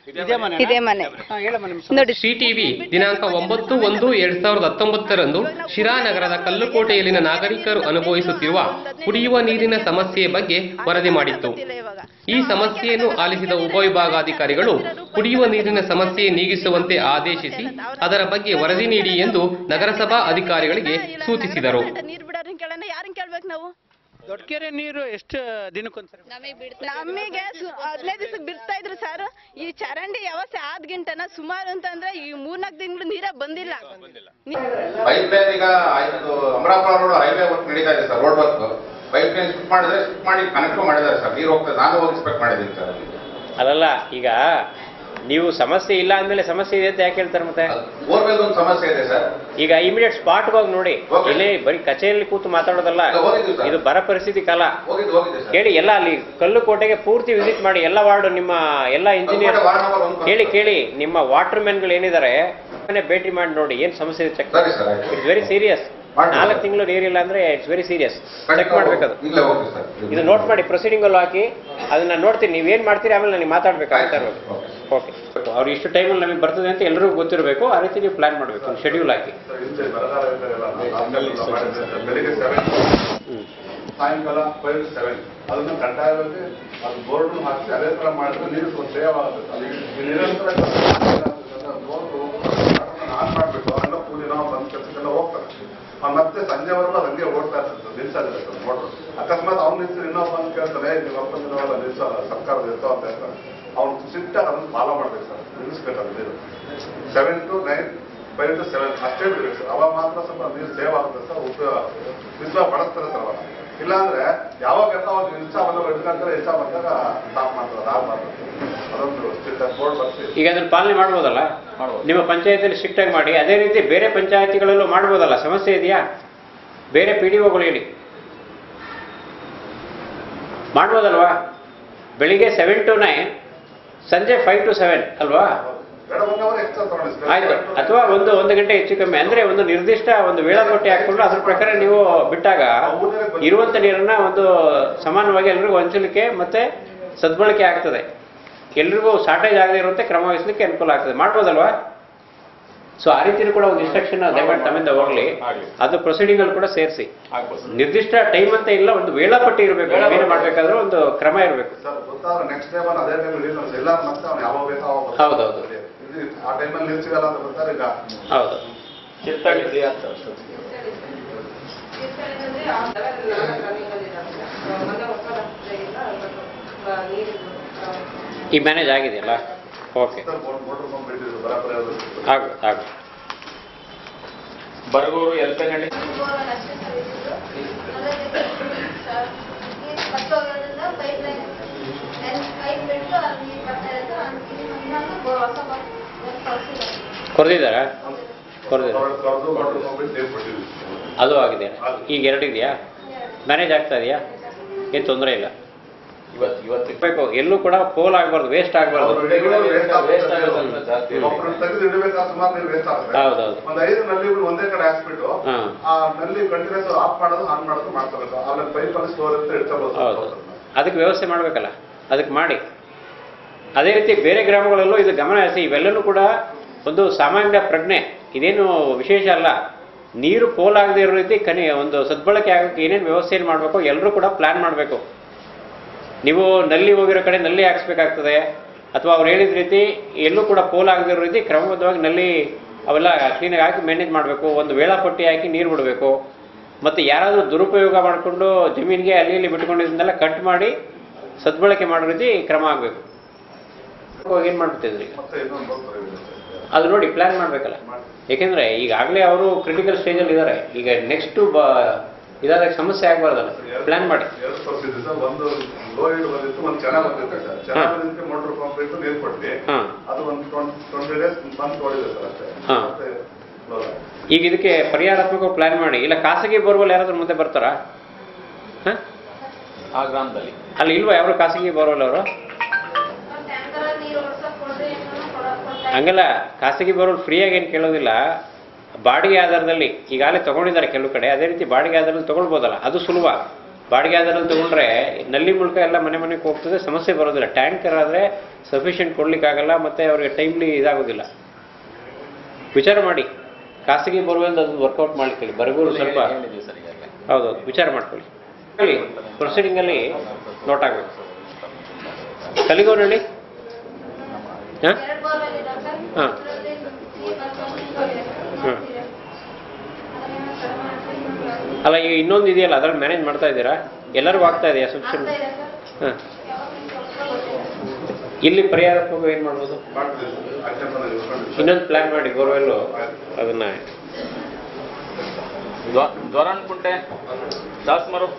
ಇದೇ ಮನೆ ಇದೇ ಮನೆ ಹೇಳಮ್ಮ ನಿಮ್ಮ ನೋಡಿ ಸಿಟಿವಿ ದಿನಾಂಕ ಒಂಬತ್ತು ಒಂದು ಎರಡ್ ಸಾವಿರದ ಹತ್ತೊಂಬತ್ತರಂದು ಶಿರಾನಗರದ ಕಲ್ಲುಕೋಟೆಯಲ್ಲಿನ ನಾಗರಿಕರು ಅನುಭವಿಸುತ್ತಿರುವ ಕುಡಿಯುವ ನೀರಿನ ಸಮಸ್ಯೆಯ ಬಗ್ಗೆ ವರದಿ ಮಾಡಿತ್ತು ಈ ಸಮಸ್ಯೆಯನ್ನು ಆಲಿಸಿದ ಉಪವಿಭಾಗಾಧಿಕಾರಿಗಳು ಕುಡಿಯುವ ನೀರಿನ ಸಮಸ್ಯೆ ನೀಗಿಸುವಂತೆ ಆದೇಶಿಸಿ ಅದರ ಬಗ್ಗೆ ವರದಿ ನೀಡಿ ಎಂದು ನಗರಸಭಾ ಅಧಿಕಾರಿಗಳಿಗೆ ಸೂಚಿಸಿದರು ನೀರ್ ಬಿಡೋರ್ನ ಕೇಳೋಣ ಯಾರನ್ನ ಕೇಳ್ಬೇಕು ನಾವು ದೊಡ್ಡಕೆರೆ ನೀರು ಎಷ್ಟು ದಿನಕ್ಕೊಂದ್ಸರಿ ನಮಗೆ ಹದಿನೈದು ದಿವಸ ಬಿಡ್ತಾ ಇದ್ರು ಸರ್ ಈ ಚರಂಡಿ ವ್ಯವಸ್ಥೆ ಆದ್ ಗಂಟನ ಸುಮಾರು ಅಂತಂದ್ರೆ ಈ ಮೂರ್ನಾಲ್ಕು ತಿಂಗಳು ನೀರೇ ಬಂದಿಲ್ಲ ಪೈಪ್ ಲೈನ್ ಈಗ ಆಯ್ತು ಅಮರಾಪುರ ರೋಡ್ ಹೈವೇ ವರ್ಕ್ ನಡೀತಾ ಇದೆ sir road work pipe line shift ಮಾಡಿದ್ರೆ ಶಿಫ್ಟ್ ಮಾಡಿ ಕನೆಕ್ಟ್ ಮಾಡಿದ್ದಾರೆ ಸರ್ ನೀರು ಹೋಗ್ತದೆ ನಾನು ಹೋಗಿ ಇನ್ಸ್ಪೆಕ್ಟ್ ಮಾಡಿದ್ದೀನಿ ಸರ್ ಅಲ್ಲಲ್ಲ ಈಗ ನೀವು ಸಮಸ್ಯೆ ಇಲ್ಲ ಅಂದ್ಮೇಲೆ ಸಮಸ್ಯೆ ಇದೆ ಅಂತ ಯಾಕೆ ಹೇಳ್ತಾರೆ ಮತ್ತೆ ಬೋರ್ವೆಲ್ ಒಂದು ಸಮಸ್ಯೆ ಇದೆ ಸರ್ ಈಗ ಇಮಿಡಿಯೇಟ್ ಸ್ಪಾಟ್ ಹೋಗಿ ನೋಡಿ Okay. ಇಲ್ಲಿ ಬರೀ ಕಚೇರಿಯಲ್ಲಿ ಕೂತು ಮಾತಾಡೋದಲ್ಲ ಇಲ್ಲ, ಹೋಗಿದ್ದೀವಿ ಸರ್. ಇದು ಬರ ಪರಿಸ್ಥಿತಿ ಕಾಲ ಹೋಗಿದ್ದು ಹೋಗಿದೆ ಸರ್ ಕೇಳಿ ಎಲ್ಲ ಅಲ್ಲಿ ಕಲ್ಲು ಕೋಟೆಗೆ ಪೂರ್ತಿ ವಿಸಿಟ್ ಮಾಡಿ ಎಲ್ಲ ವಾರ್ಡ್ ನಿಮ್ಮ ಎಲ್ಲ ಇಂಜಿನಿಯರ್ ವಾರ್ಡ್ ನಂಬರ್ ಒಂದು ಕೇಳಿ ಕೇಳಿ ನಿಮ್ಮ ವಾಟರ್ ಮ್ಯಾನ್ಗಳು ಏನಿದ್ದಾರೆ ಮನೆ ಭೇಟಿ ಮಾಡಿ ನೋಡಿ ಏನ್ ಸಮಸ್ಯೆ ಇದೆ ಚೆಕ್ ಸರಿ ಸರ್ ಆಯ್ತು ಇಟ್ಸ್ ವೆರಿ ಸೀರಿಯಸ್ ಮಾಡ್ಬೋದು. ನಾಲ್ಕು ತಿಂಗಳು ನೀರಿಲ್ಲ ಅಂದ್ರೆ ಇಟ್ಸ್ ವೆರಿ ಸೀರಿಯಸ್ ಚೆಕ್ ಮಾಡ್ಬೇಕದು ಈಗಲೇ ಹೋಗ್ತೀವಿ ಸರ್ ಇದು ನೋಟ್ ಮಾಡಿ ಪ್ರೊಸೀಡಿಂಗ್ ಅಲ್ಲಿ ಹಾಕಿ ಅದನ್ನ ನೋಡ್ತೀನಿ ನೀವೇನ್ ಮಾಡ್ತೀರಿ ಆಮೇಲೆ ನನಗೆ ಮಾತಾಡ್ಬೇಕು ಆಯ್ತಾ ಓಕೆ ಅವ್ರು ಇಷ್ಟು ಟೈಮಲ್ಲಿ ನಮಗೆ ಬರ್ತದೆ ಅಂತ ಎಲ್ಲರಿಗೂ ಗೊತ್ತಿರಬೇಕು ಆ ರೀತಿ ನೀವು ಪ್ಲಾನ್ ಮಾಡಬೇಕು ಶೆಡ್ಯೂಲ್ ಹಾಕಿ ಬೆಳಿಗ್ಗೆ ಸೆವೆನ್ ಸಾಯಂಕಾಲ ಫೈವ್ ಟು ಸೆವೆನ್ ಅದನ್ನು ಕಡ್ಡಾಯವಾಗಿ ಅದು ಬೋರ್ಡ್ ಹಾಕಿ ಅದೇ ತರ ಮಾಡಿದ್ರೆ ನೀರು ಸ್ವಲ್ಪ ಸೇವ್ ಆಗುತ್ತೆ ಅಲ್ಲಿ ಈ ನಿರಂತರ ಬೋರ್ಡ್ ಆನ್ ಮಾಡ್ಬೇಕು ಅವೆಲ್ಲ ಕೂಲಿನೋ ಬಂದ್ ಕೆಲಸಕ್ಕೆಲ್ಲ ಹೋಗ್ತಾರೆ ಅವ್ನು ಮತ್ತೆ ಸಂಜೆವರೆಗೂ ಅದು ಹಂಗೆ ಓಡ್ತಾ ಇರ್ತದೆ ನಿಲ್ಸೋದಿಲ್ಲ ಸರ್ ಮೋಟ್ರು ಅಕಸ್ಮಾತ್ ಅವ್ನು ನಿಲ್ಸಿ ಇನ್ನೊಬ್ಬ ಬಂದು ಕೇಳ್ತಾರೆ "ಏ, ನೀವು ಒಪ್ಪಂದಿರೋಲ್ಲ ನಿಲ್ಸಲ್ಲ ಸರ್ಕಾರದ ಇರ್ತಾವ ಅಂತ ಹೇಳ್ತಾರೆ ಅವ್ನು ಸಿಟ್ಟಾಗಿ ಅದನ್ನು ಫಾಲೋ ಮಾಡ್ಬೇಕು ಸರ್ ನಿಲ್ಲಿಸ್ಬೇಕು ಅದು ನೀರು seven to nine five to seven ಅಷ್ಟೇ ಬಿಡ್ಬೇಕು ಸರ್ ಅವಾಗ ಮಾತ್ರ ಸ್ವಲ್ಪ ನೀರು ಸೇವ್ ಆಗುತ್ತೆ ಸರ್ ಉಪಯೋಗ ಬಿಸಿಲ ಬಳಸ್ತಾರೆ ಸರ್ ಅವಾಗ ಇಲ್ಲಾಂದ್ರೆ ಯಾವಾಗ ಎಲ್ಲ ಅವ್ರು ನಿಲ್ಸಾವಲ್ಲ ಹಿಡ್ಕೊಂತಾರೆ ಹೆಚ್ಚ ಬಂದಾಗ ಸ್ಟಾಪ್ ಮಾಡ್ತಾರೆ ಅದು ಆಗ್ಬಾರ್ದು ಅದೊಂದು ಸ್ಟ್ರಿಕ್ಟ್ ಬೋರ್ಡ್ ಬರ್ಸಿ ಈಗ ಅದನ್ನ ಪಾಲನೆ ಮಾಡ್ಬೋದಲ್ಲ ನಿಮ್ಮ ಪಂಚಾಯತಿಯಲ್ಲಿ ಸ್ಟ್ರಿಕ್ಟ್ ಆಗಿ ಮಾಡಿ ಅದೇ ರೀತಿ ಬೇರೆ ಪಂಚಾಯತಿಗಳಲ್ಲೂ ಮಾಡ್ಬೋದಲ್ಲ ಸಮಸ್ಯೆ ಇದೆಯಾ ಬೇರೆ ಪಿ ಡಿ ಒಗಳು ಹೇಳಿ ಮಾಡ್ಬೋದಲ್ವಾ ಬೆಳಿಗ್ಗೆ ಸೆವೆನ್ ಟು ನೈನ್ ಸಂಜೆ ಫೈವ್ ಟು ಸೆವೆನ್ ಅಲ್ವಾ ಬೇಡ ಒನ್ ಅವರ್ ಎಕ್ಸ್ಟ್ರಾ ತಗೊಂಡು ಆಯ್ತು ಅಥವಾ ಒಂದು ಒಂದು ಗಂಟೆ ಹೆಚ್ಚು ಕಮ್ಮಿ ಅಂದ್ರೆ ಒಂದು ನಿರ್ದಿಷ್ಟ ಒಂದು ವೇಳಾಪಟ್ಟಿ ಹಾಕೊಂಡು ಅದ್ರ ಪ್ರಕಾರ ನೀವು ಬಿಟ್ಟಾಗ ಇರುವಂತ ನೀರನ್ನ ಒಂದು ಸಮಾನವಾಗಿ ಎಲ್ರಿಗೂ ಹಂಚಲಿಕ್ಕೆ ಮತ್ತೆ ಸದ್ಬಳಕೆ ಆಗ್ತದೆ ಎಲ್ರಿಗೂ ಶಾರ್ಟೇಜ್ ಆಗದೆ ಇರುವಂತೆ ಕ್ರಮ ವಹಿಸಲಿಕ್ಕೆ ಅನುಕೂಲ ಆಗ್ತದೆ ಮಾಡ್ಬೋದಲ್ವಾ ಸೊ ಆ ರೀತಿ ಕೂಡ ಒಂದು ಇನ್ಸ್ಟ್ರಕ್ಷನ್ ದಯಮಾಡಿ ತಮ್ಮಿಂದ ಹೋಗ್ಲಿ ಅದು ಪ್ರೊಸೀಡಿಂಗ್ ಅಲ್ಲಿ ಕೂಡ ಸೇರಿಸಿ ನಿರ್ದಿಷ್ಟ ಟೈಮ್ ಅಂತ ಇಲ್ಲ ಒಂದು ವೇಳಾಪಟ್ಟಿ ಇರಬೇಕು ಏನು ಮಾಡ್ಬೇಕಾದ್ರೆ ಒಂದು ಕ್ರಮ ಇರಬೇಕು ಸರ್ ಗೊತ್ತಾದ್ರೆ ನೆಕ್ಸ್ಟ್ ಟೈಮ್ ಅದೇ ಟೈಮ್ ರಿಲೀಸ್ ಮಾಡಿ ಇಲ್ಲ ಮತ್ತೆ ಅವ್ನು ಯಾವಾಗ ಬೇಕೋ ಅವಾಗ ಬರ್ತಾನೆ. ಹೌದೌದು. ಇದು ಆ ಟೈಮಲ್ಲಿ ನಿಲ್ಸಿಗಲ್ಲ ಅಂತ ಬರ್ತಾರೆ ಈಗ ಹೌದು ಈ ಮ್ಯಾನೇಜ್ ಆಗಿದೆಯಲ್ಲ ಓಕೆ ಮೋಟರ್ ಪಂಪ್ ಇಟ್ಟಿದ್ರು ಬರಾಬರಿ ಅದು ಆಗು ಆಗು ಬರಗೂರು ಎಲ್ಪೆನಹಳ್ಳಿ ಕೊರೆದಿದ್ದಾರಾ ಕೊರೆದಿದ್ದಾರೆ ಕರೆದು ಮೋಟರ್ ಪಂಪ್ ಇಟ್ಟು ನೀರು ಕೊಟ್ಟಿದ್ವಿ ಅದು ಆಗಿದೆ ಈಗ ಎರಡು ಇದೆಯಾ ಮ್ಯಾನೇಜ್ ಆಗ್ತಾ ಇದೆಯಾ ಏನು ತೊಂದರೆ ಇಲ್ಲ ಇವತ್ತು ಇವತ್ತು ಬೇಕು ಎಲ್ಲೂ ಕೂಡ ಪೋಲ್ ಆಗಬಾರ್ದು ವೇಸ್ಟ್ ಆಗಬಾರ್ದು ಅವ್ರು regular waste ಆಗುತ್ತೆ. waste ಆಗುತ್ತೆ ಜಾಸ್ತಿ. ಒಬ್ರು ತೆಗೆದು ಇಡಬೇಕಾದ್ರೆ ಸುಮಾರು ನೀರು ವೇಸ್ಟ್ ಆಗುತ್ತೆ ಹೌದೌದು ಒಂದ್ ಐದು ನಲ್ಲಿಗಳು ಒಂದೇ ಕಡೆ ಹಾಕ್ಬಿಟ್ಟು ಹಾ. ಆ ನಲ್ಲಿ ಕಂಟಿನ್ಯೂಸ್ ಆಫ್ ಮಾಡೋದು ಆನ್ ಮಾಡೋದು ಮಾಡ್ಕೋಬೇಕು ಆಮೇಲೆ ಪೈಪ್ ಅಲ್ಲಿ ಸ್ಟೋರ್ ಇರುತ್ತೆ ಇಟ್ಕೋಬಹುದು ಹೌದು ಅದಕ್ಕೆ ವ್ಯವಸ್ಥೆ ಮಾಡಬೇಕಲ್ಲ ಅದಕ್ಕೆ ಮಾಡಿ ಅದೇ ರೀತಿ ಬೇರೆ ಗ್ರಾಮಗಳಲ್ಲೂ ಇದು ಗಮನ ಹರಿಸಿ ಇವೆಲ್ಲನೂ ಕೂಡ ಒಂದು ಸಾಮಾನ್ಯ ಪ್ರಜ್ಞೆ ಇದೇನು ವಿಶೇಷ ಅಲ್ಲ ನೀರು ಪೋಲಾಗದೇ ಇರೋ ರೀತಿ ಕನಿ ಒಂದು ಸದ್ಬಳಕೆ ಆಗೋಕ್ಕೆ ಏನೇನು ವ್ಯವಸ್ಥೆಯನ್ನು ಮಾಡಬೇಕು ಎಲ್ಲರೂ ಕೂಡ ಪ್ಲಾನ್ ಮಾಡಬೇಕು ನೀವು ನಲ್ಲಿ ಹೋಗಿರೋ ಕಡೆ ನಲ್ಲಿ ಹಾಕ್ಸ್ಬೇಕಾಗ್ತದೆ ಅಥವಾ ಅವ್ರು ಹೇಳಿದ ರೀತಿ ಎಲ್ಲೂ ಕೂಡ ಪೋಲ್ ಆಗದಿರೋ ರೀತಿ ಕ್ರಮಬದ್ಧವಾಗಿ ನಲ್ಲಿ ಅವೆಲ್ಲ ಕ್ಲೀನಾಗಿ ಹಾಕಿ ಮೇನೇಜ್ ಮಾಡಬೇಕು ಒಂದು ವೇಳಾಪಟ್ಟಿ ಹಾಕಿ ನೀರು ಬಿಡಬೇಕು ಮತ್ತು ಯಾರಾದರೂ ದುರುಪಯೋಗ ಮಾಡಿಕೊಂಡು ಜಮೀನಿಗೆ ಅಲ್ಲಿ ಇಲ್ಲಿ ಬಿಟ್ಕೊಂಡಿದ್ದನ್ನೆಲ್ಲ ಕಟ್ ಮಾಡಿ ಸದ್ಬಳಕೆ ಮಾಡೋ ರೀತಿ ಕ್ರಮ ಆಗಬೇಕು ಏನು ಮಾಡ್ಬಿಟ್ಟಿದ್ರಿ ಈಗ ಮತ್ತೆ ಇನ್ನೊಂದು ಬರ್ತಾರೆ ಇದೆ. ಅದು ನೋಡಿ ಪ್ಲಾನ್ ಮಾಡಬೇಕಲ್ಲ ಯಾಕೆಂದರೆ ಈಗಾಗಲೇ ಅವರು ಕ್ರಿಟಿಕಲ್ ಸ್ಟೇಜಲ್ಲಿ ಇದ್ದಾರೆ ಈಗ ನೆಕ್ಸ್ಟು ಬ ಇದಾದಾಗ ಸಮಸ್ಯೆ ಆಗಬಾರ್ದಲ್ಲ ಪ್ಲಾನ್ ಮಾಡಿ ಎರಡು ಪರಿಸ್ಥಿತಿ ಸರ್ ಒಂದು ಲೋ ಇಡ್ ಬಂದಿತ್ತು ಒಂದು ಚೆನ್ನಾಗಿ ಬಂದಿತ್ತು ಸರ್ ಚೆನ್ನಾಗಿ ಬಂದಿದ್ದಕ್ಕೆ ಮೋಟರ್ ಪಂಪ್ ಇಟ್ಟು ನೀರು ಕೊಟ್ವಿ ಹಾಂ ಅದು ಒಂದು ಟ್ವೆಂಟಿ ಡೇಸ್ ಬಂದು ನೋಡಿದೆ ಸರ್ ಅಷ್ಟೇ ಹಾ. ಮತ್ತೆ low ಆಗಿದೆ. ಈಗ ಇದಕ್ಕೆ ಪರಿಹಾರಾತ್ಮಕ ಪ್ಲಾನ್ ಮಾಡಿ ಇಲ್ಲ ಖಾಸಗಿ ಬೋರ್ವೆಲ್ ಯಾರಾದ್ರೂ ಮುಂದೆ ಬರ್ತಾರಾ ಹಾಂ ಆ ಗ್ರಾಮದಲ್ಲಿ ಅಲ್ಲಿ ಇಲ್ವಾ ಯಾರು ಖಾಸಗಿ ಬೋರ್ವೆಲ್ ಅವರು ಹಂಗಲ್ಲ ಖಾಸಗಿ ಬೋರ್ವೆಲ್ ಫ್ರೀಯಾಗಿ ಏನು ಕೇಳೋದಿಲ್ಲ ಬಾಡಿಗೆ ಆಧಾರದಲ್ಲಿ ಈಗಾಗಲೇ ತಗೊಂಡಿದ್ದಾರೆ ಕೆಲವು ಕಡೆ ಅದೇ ರೀತಿ ಬಾಡಿಗೆ ಆಧಾರದಲ್ಲಿ ತಗೊಳ್ಬೋದಲ್ಲ ಅದು ಸುಲಭ ಬಾಡಿಗೆ ಆಧಾರದಲ್ಲಿ ತಗೊಂಡ್ರೆ ನಲ್ಲಿ ಮೂಲಕ ಎಲ್ಲ ಮನೆ ಮನೆಗೆ ಹೋಗ್ತದೆ ಸಮಸ್ಯೆ ಬರೋದಿಲ್ಲ ಟ್ಯಾಂಕರ್ ಆದರೆ ಸಫಿಷಿಯೆಂಟ್ ಕೊಡ್ಲಿಕ್ಕಾಗಲ್ಲ ಮತ್ತು ಅವ್ರಿಗೆ ಟೈಮ್ಲಿ ಇದಾಗೋದಿಲ್ಲ ವಿಚಾರ ಮಾಡಿ ಖಾಸಗಿ ಬೋರ್ವೆಲ್ ಅದು ವರ್ಕೌಟ್ ಮಾಡ್ಕೊಳ್ಳಿ ಬರಗೂರು ಸ್ವಲ್ಪ ಹೌದೌದು ವಿಚಾರ ಮಾಡ್ಕೊಳ್ಳಿ ಹೇಳಿ ಪ್ರೊಸೀಡಿಂಗಲ್ಲಿ ನೋಟ್ ಆಗಬೇಕು ಕಲಿಗೋನಹಳ್ಳಿ ಹಾಂ ಹಾಂ ಹಾಂ ಅಲ್ಲ ಈಗ ಇನ್ನೊಂದು ಇದೆಯಲ್ಲ ಅದ್ರಲ್ಲಿ ಮ್ಯಾನೇಜ್ ಮಾಡ್ತಾ ಇದ್ದೀರಾ ಎಲ್ಲರಿಗೂ ಆಗ್ತಾ ಇದೆಯಾ ಸಬ್ಸಿಡಿ ಹಾಂ ಇಲ್ಲಿ ಪರಿಹಾರಕ್ಕೆ ಏನು ಮಾಡ್ಬೋದು ಮಾಡ್ತೀವಿ ಸರ್ ಆಕ್ಷನ್ ಪ್ಲಾನ್ ಇಟ್ಕೊಂಡಿದ್ದೀವಿ. ಇನ್ನೊಂದು ಪ್ಲಾನ್ ಮಾಡಿ ಬೋರ್ವೆಲ್ಲು ಅದನ್ನ ಜ್ವರನ್ಕುಂಟೆ ದಾಸ್ಮರು